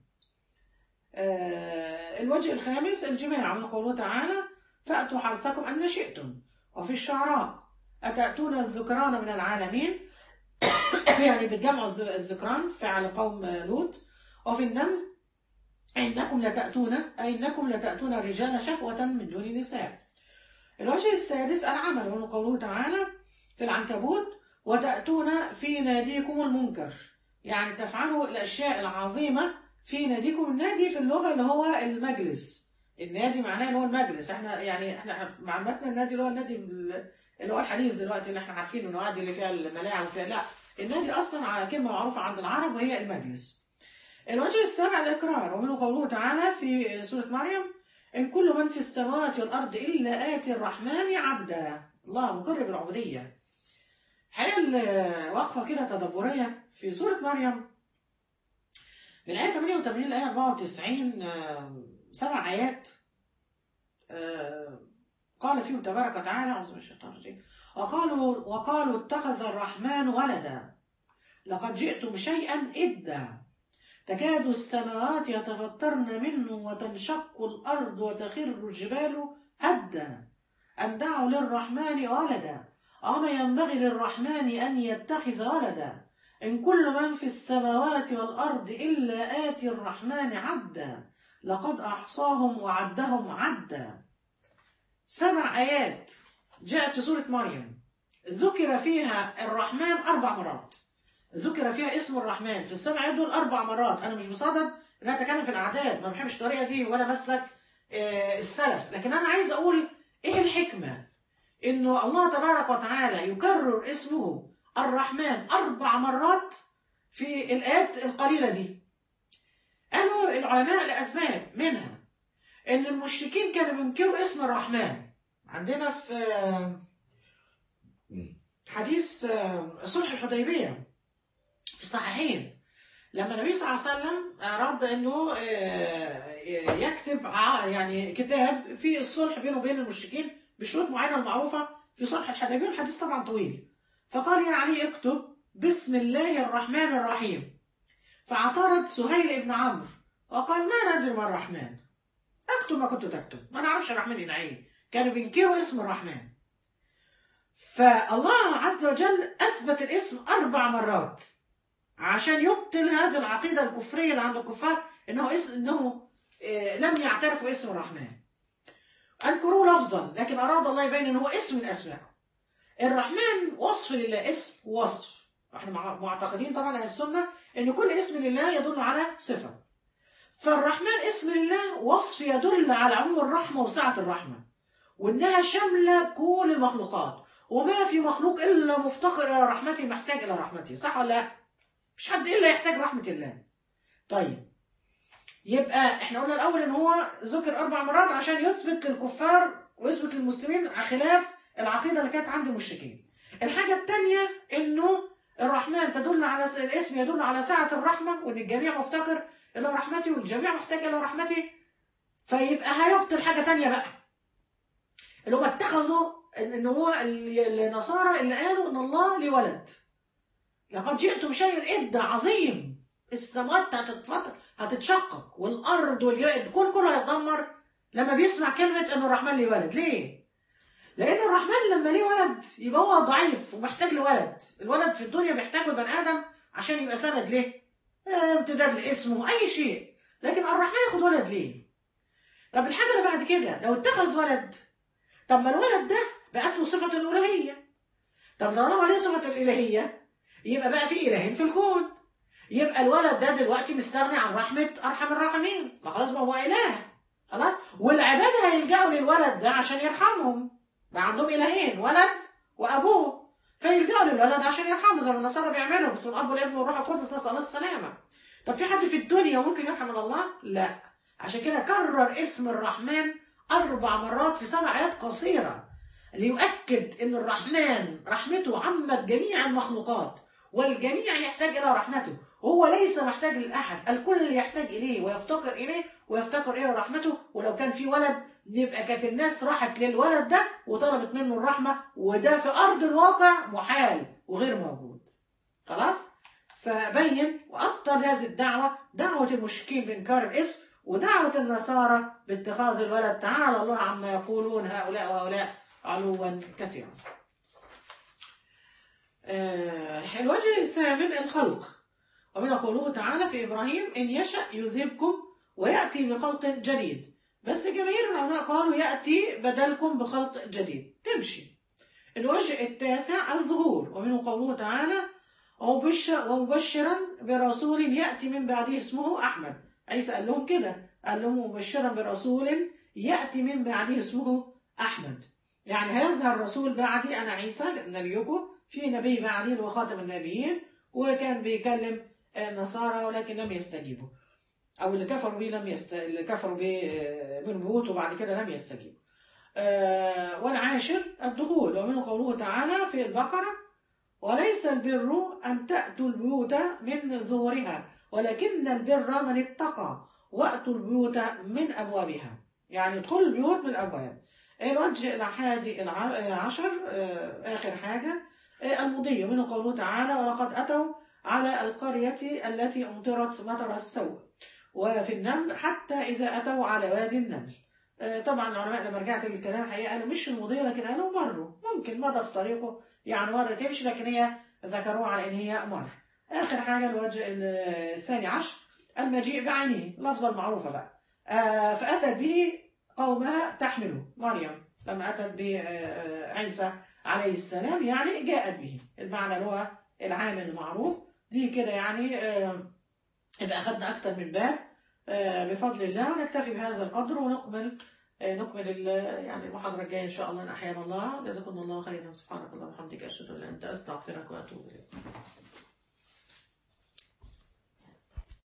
آه الوجه الخامس الجماع من قوله تعالى فأتوا حرثكم أن شئتم وفي الشعراء أتأتون الذكران من العالمين يعني بتجمع الذكران فعل قوم لوط وفي النمل إنكم لتأتون أي إنكم لتأتون الرجال شهوة من دون النساء الوجه السادس العمل ومن قوله تعالى في العنكبوت وتأتون في ناديكم المنكر يعني تفعلوا الأشياء العظيمة في ناديكم النادي في اللغة اللي هو المجلس النادي معناه اللي هو المجلس احنا يعني احنا معلوماتنا النادي اللي هو النادي اللي هو الحديث دلوقتي اللي احنا عارفينه النوادي اللي فيها الملاعب وفيها لا النادي اصلا كلمه معروفه عند العرب وهي المجلس الوجه السابع الاقرار ومنه قوله تعالى في سوره مريم إن كل من في السماوات والأرض إلا آتي الرحمن عبدا الله مقر بالعبودية حقيقة وقفة كده تدبرية في سورة مريم من الآية 88 للآية 94 سبع آيات قال فيهم تبارك وتعالى أعوذ بالله من الشيطان الرجيم وقالوا وقالوا اتخذ الرحمن ولدا لقد جئتم شيئا إدا تكاد السماوات يتفطرن منه وتنشق الأرض وتخر الجبال هدا أن دعوا للرحمن ولدا أما ينبغي للرحمن أن يتخذ ولدا إن كل من في السماوات والأرض إلا آتي الرحمن عبدا لقد أحصاهم وعدهم عدا سبع آيات جاءت في سورة مريم ذكر فيها الرحمن أربع مرات ذكر فيها اسم الرحمن في السبع آيات دول أربع مرات أنا مش بصدد إن أنا أتكلم في الأعداد ما بحبش الطريقة دي ولا مسلك آه السلف لكن أنا عايز أقول إيه الحكمة إنه الله تبارك وتعالى يكرر اسمه الرحمن أربع مرات في الآيات القليلة دي قالوا العلماء لأسباب منها إن المشركين كانوا بينكروا اسم الرحمن عندنا في حديث صلح الحديبيه في الصحيحين لما النبي صلى الله عليه وسلم أراد أنه يكتب يعني كتاب في الصلح بينه وبين المشركين بشروط معينة المعروفة في صلح الحديبية الحديث طبعا طويل فقال يا علي اكتب بسم الله الرحمن الرحيم فاعترض سهيل بن عمرو وقال ما ندري ما الرحمن اكتب ما كنت تكتب ما نعرفش الرحمن ايه كانوا بينكروا اسم الرحمن فالله عز وجل اثبت الاسم اربع مرات عشان يبطل هذه العقيده الكفريه اللي عند الكفار انه اسم انه آه، لم يعترفوا اسم الرحمن انكروا لفظا لكن اراد الله يبين ان هو اسم من اسمائه الرحمن وصف لله اسم ووصف احنا مع- معتقدين طبعا على السنه ان كل اسم لله يدل على صفه فالرحمن اسم لله وصف يدل على عموم الرحمه وسعه الرحمه وانها شامله كل المخلوقات وما في مخلوق الا مفتقر الى رحمته محتاج الى رحمته صح ولا لا مفيش حد الا يحتاج رحمه الله طيب يبقى احنا قلنا الاول ان هو ذكر اربع مرات عشان يثبت للكفار ويثبت للمسلمين خلاف العقيده اللي كانت عند المشركين الحاجه الثانيه انه الرحمن تدل على الاسم يدل على سعه الرحمه وان الجميع مفتقر الى رحمته والجميع محتاج الى رحمته فيبقى هيبطل حاجه تانية بقى اللي هم اتخذوا ان إن هو ال- النصارى اللي قالوا ان الله ليه ولد لقد جئتم شيء إد عظيم السماوات هتتفطر هتتشقق والارض والكون كله هيتدمر لما بيسمع كلمه ان الرحمن ليه ولد ليه؟ لان الرحمن لما ليه ولد يبقى هو ضعيف ومحتاج لولد الولد في الدنيا بيحتاجه البني ادم عشان يبقى سند ليه؟ آه، امتداد لاسمه اي شيء لكن الرحمن ياخد ولد ليه؟ طب الحاجه اللي بعد كده لو اتخذ ولد طب ما الولد ده بقت له صفه الالوهيه طب لو هو ليه صفه الالهيه يبقى بقى في الهين في الكون يبقى الولد ده دلوقتي مستغني عن رحمه ارحم الراحمين ما خلاص ما هو اله خلاص والعباد هيلجأوا للولد ده عشان يرحمهم بقى عندهم الهين ولد وابوه فيلجأوا للولد عشان يرحمه زي ما النصارى بيعملوا بس الاب والابن والروح القدس نسال الله السلامه طب في حد في الدنيا ممكن يرحم إلا الله؟ لا عشان كده كرر اسم الرحمن اربع مرات في سبع ايات قصيره ليؤكد ان الرحمن رحمته عمت جميع المخلوقات والجميع يحتاج الى رحمته هو ليس محتاج لاحد الكل يحتاج اليه ويفتقر اليه ويفتقر الى رحمته ولو كان في ولد يبقى كانت الناس راحت للولد ده وطلبت منه الرحمه وده في ارض الواقع محال وغير موجود خلاص فبين وابطل هذه الدعوه دعوه المشركين بانكار الاسم ودعوه النصارى باتخاذ الولد تعالى الله عما يقولون هؤلاء وهؤلاء علوا كثيرا آه، الوجه الثامن الخلق ومن قوله تعالى في إبراهيم إن يشأ يذهبكم ويأتي بخلق جديد بس جماهير العلماء قالوا يأتي بدلكم بخلق جديد تمشي الوجه التاسع الظهور ومنه قوله تعالى ومبش- ومبشرا برسول يأتي من بعده اسمه أحمد عيسى قال لهم كده قال لهم مبشرا برسول يأتي من بعده اسمه أحمد يعني هذا الرسول بعدي أنا عيسى نبيكم في نبي بعدي اللي هو خاتم النبيين وكان بيكلم النصارى ولكن لم يستجيبوا او اللي كفروا به لم يست... اللي كفروا به آه، بنبوته وبعد كده لم يستجيبوا آه، والعاشر الدخول ومنه قوله تعالى في البقرة وليس البر أن تأتوا البيوت من ظهورها ولكن البر من اتقى وأتوا البيوت من أبوابها يعني ادخلوا البيوت من الأبواب الوجه الحادي الع- العشر آه، آخر حاجة آه، المضي منه قوله تعالى ولقد أتوا على القرية التي أمطرت مطر السوء وفي النمل حتى إذا أتوا على وادي النمل آه، طبعا العلماء لما رجعت للكلام الحقيقة قالوا مش المضي لكن قالوا مروا ممكن مضى في طريقه يعني مرة تمشي لكن هي ذكروها على إن هي مر آخر حاجة الوجه الثاني عشر المجيء بعينه اللفظة المعروفة بقى آه، فأتت به قومها تحمله مريم لما أتت بعيسى عليه السلام يعني جاءت به المعنى اللي هو العام المعروف دي كده يعني آه، يبقى أخذنا أكتر من باب آه، بفضل الله ونكتفي بهذا القدر ونكمل آه، نكمل ال- يعني المحاضرة الجاية إن شاء الله إن أحيانا الله جزاكم الله خيرا سبحانك اللهم وبحمدك أشهد أن لا إله إلا أنت أستغفرك وأتوب إليك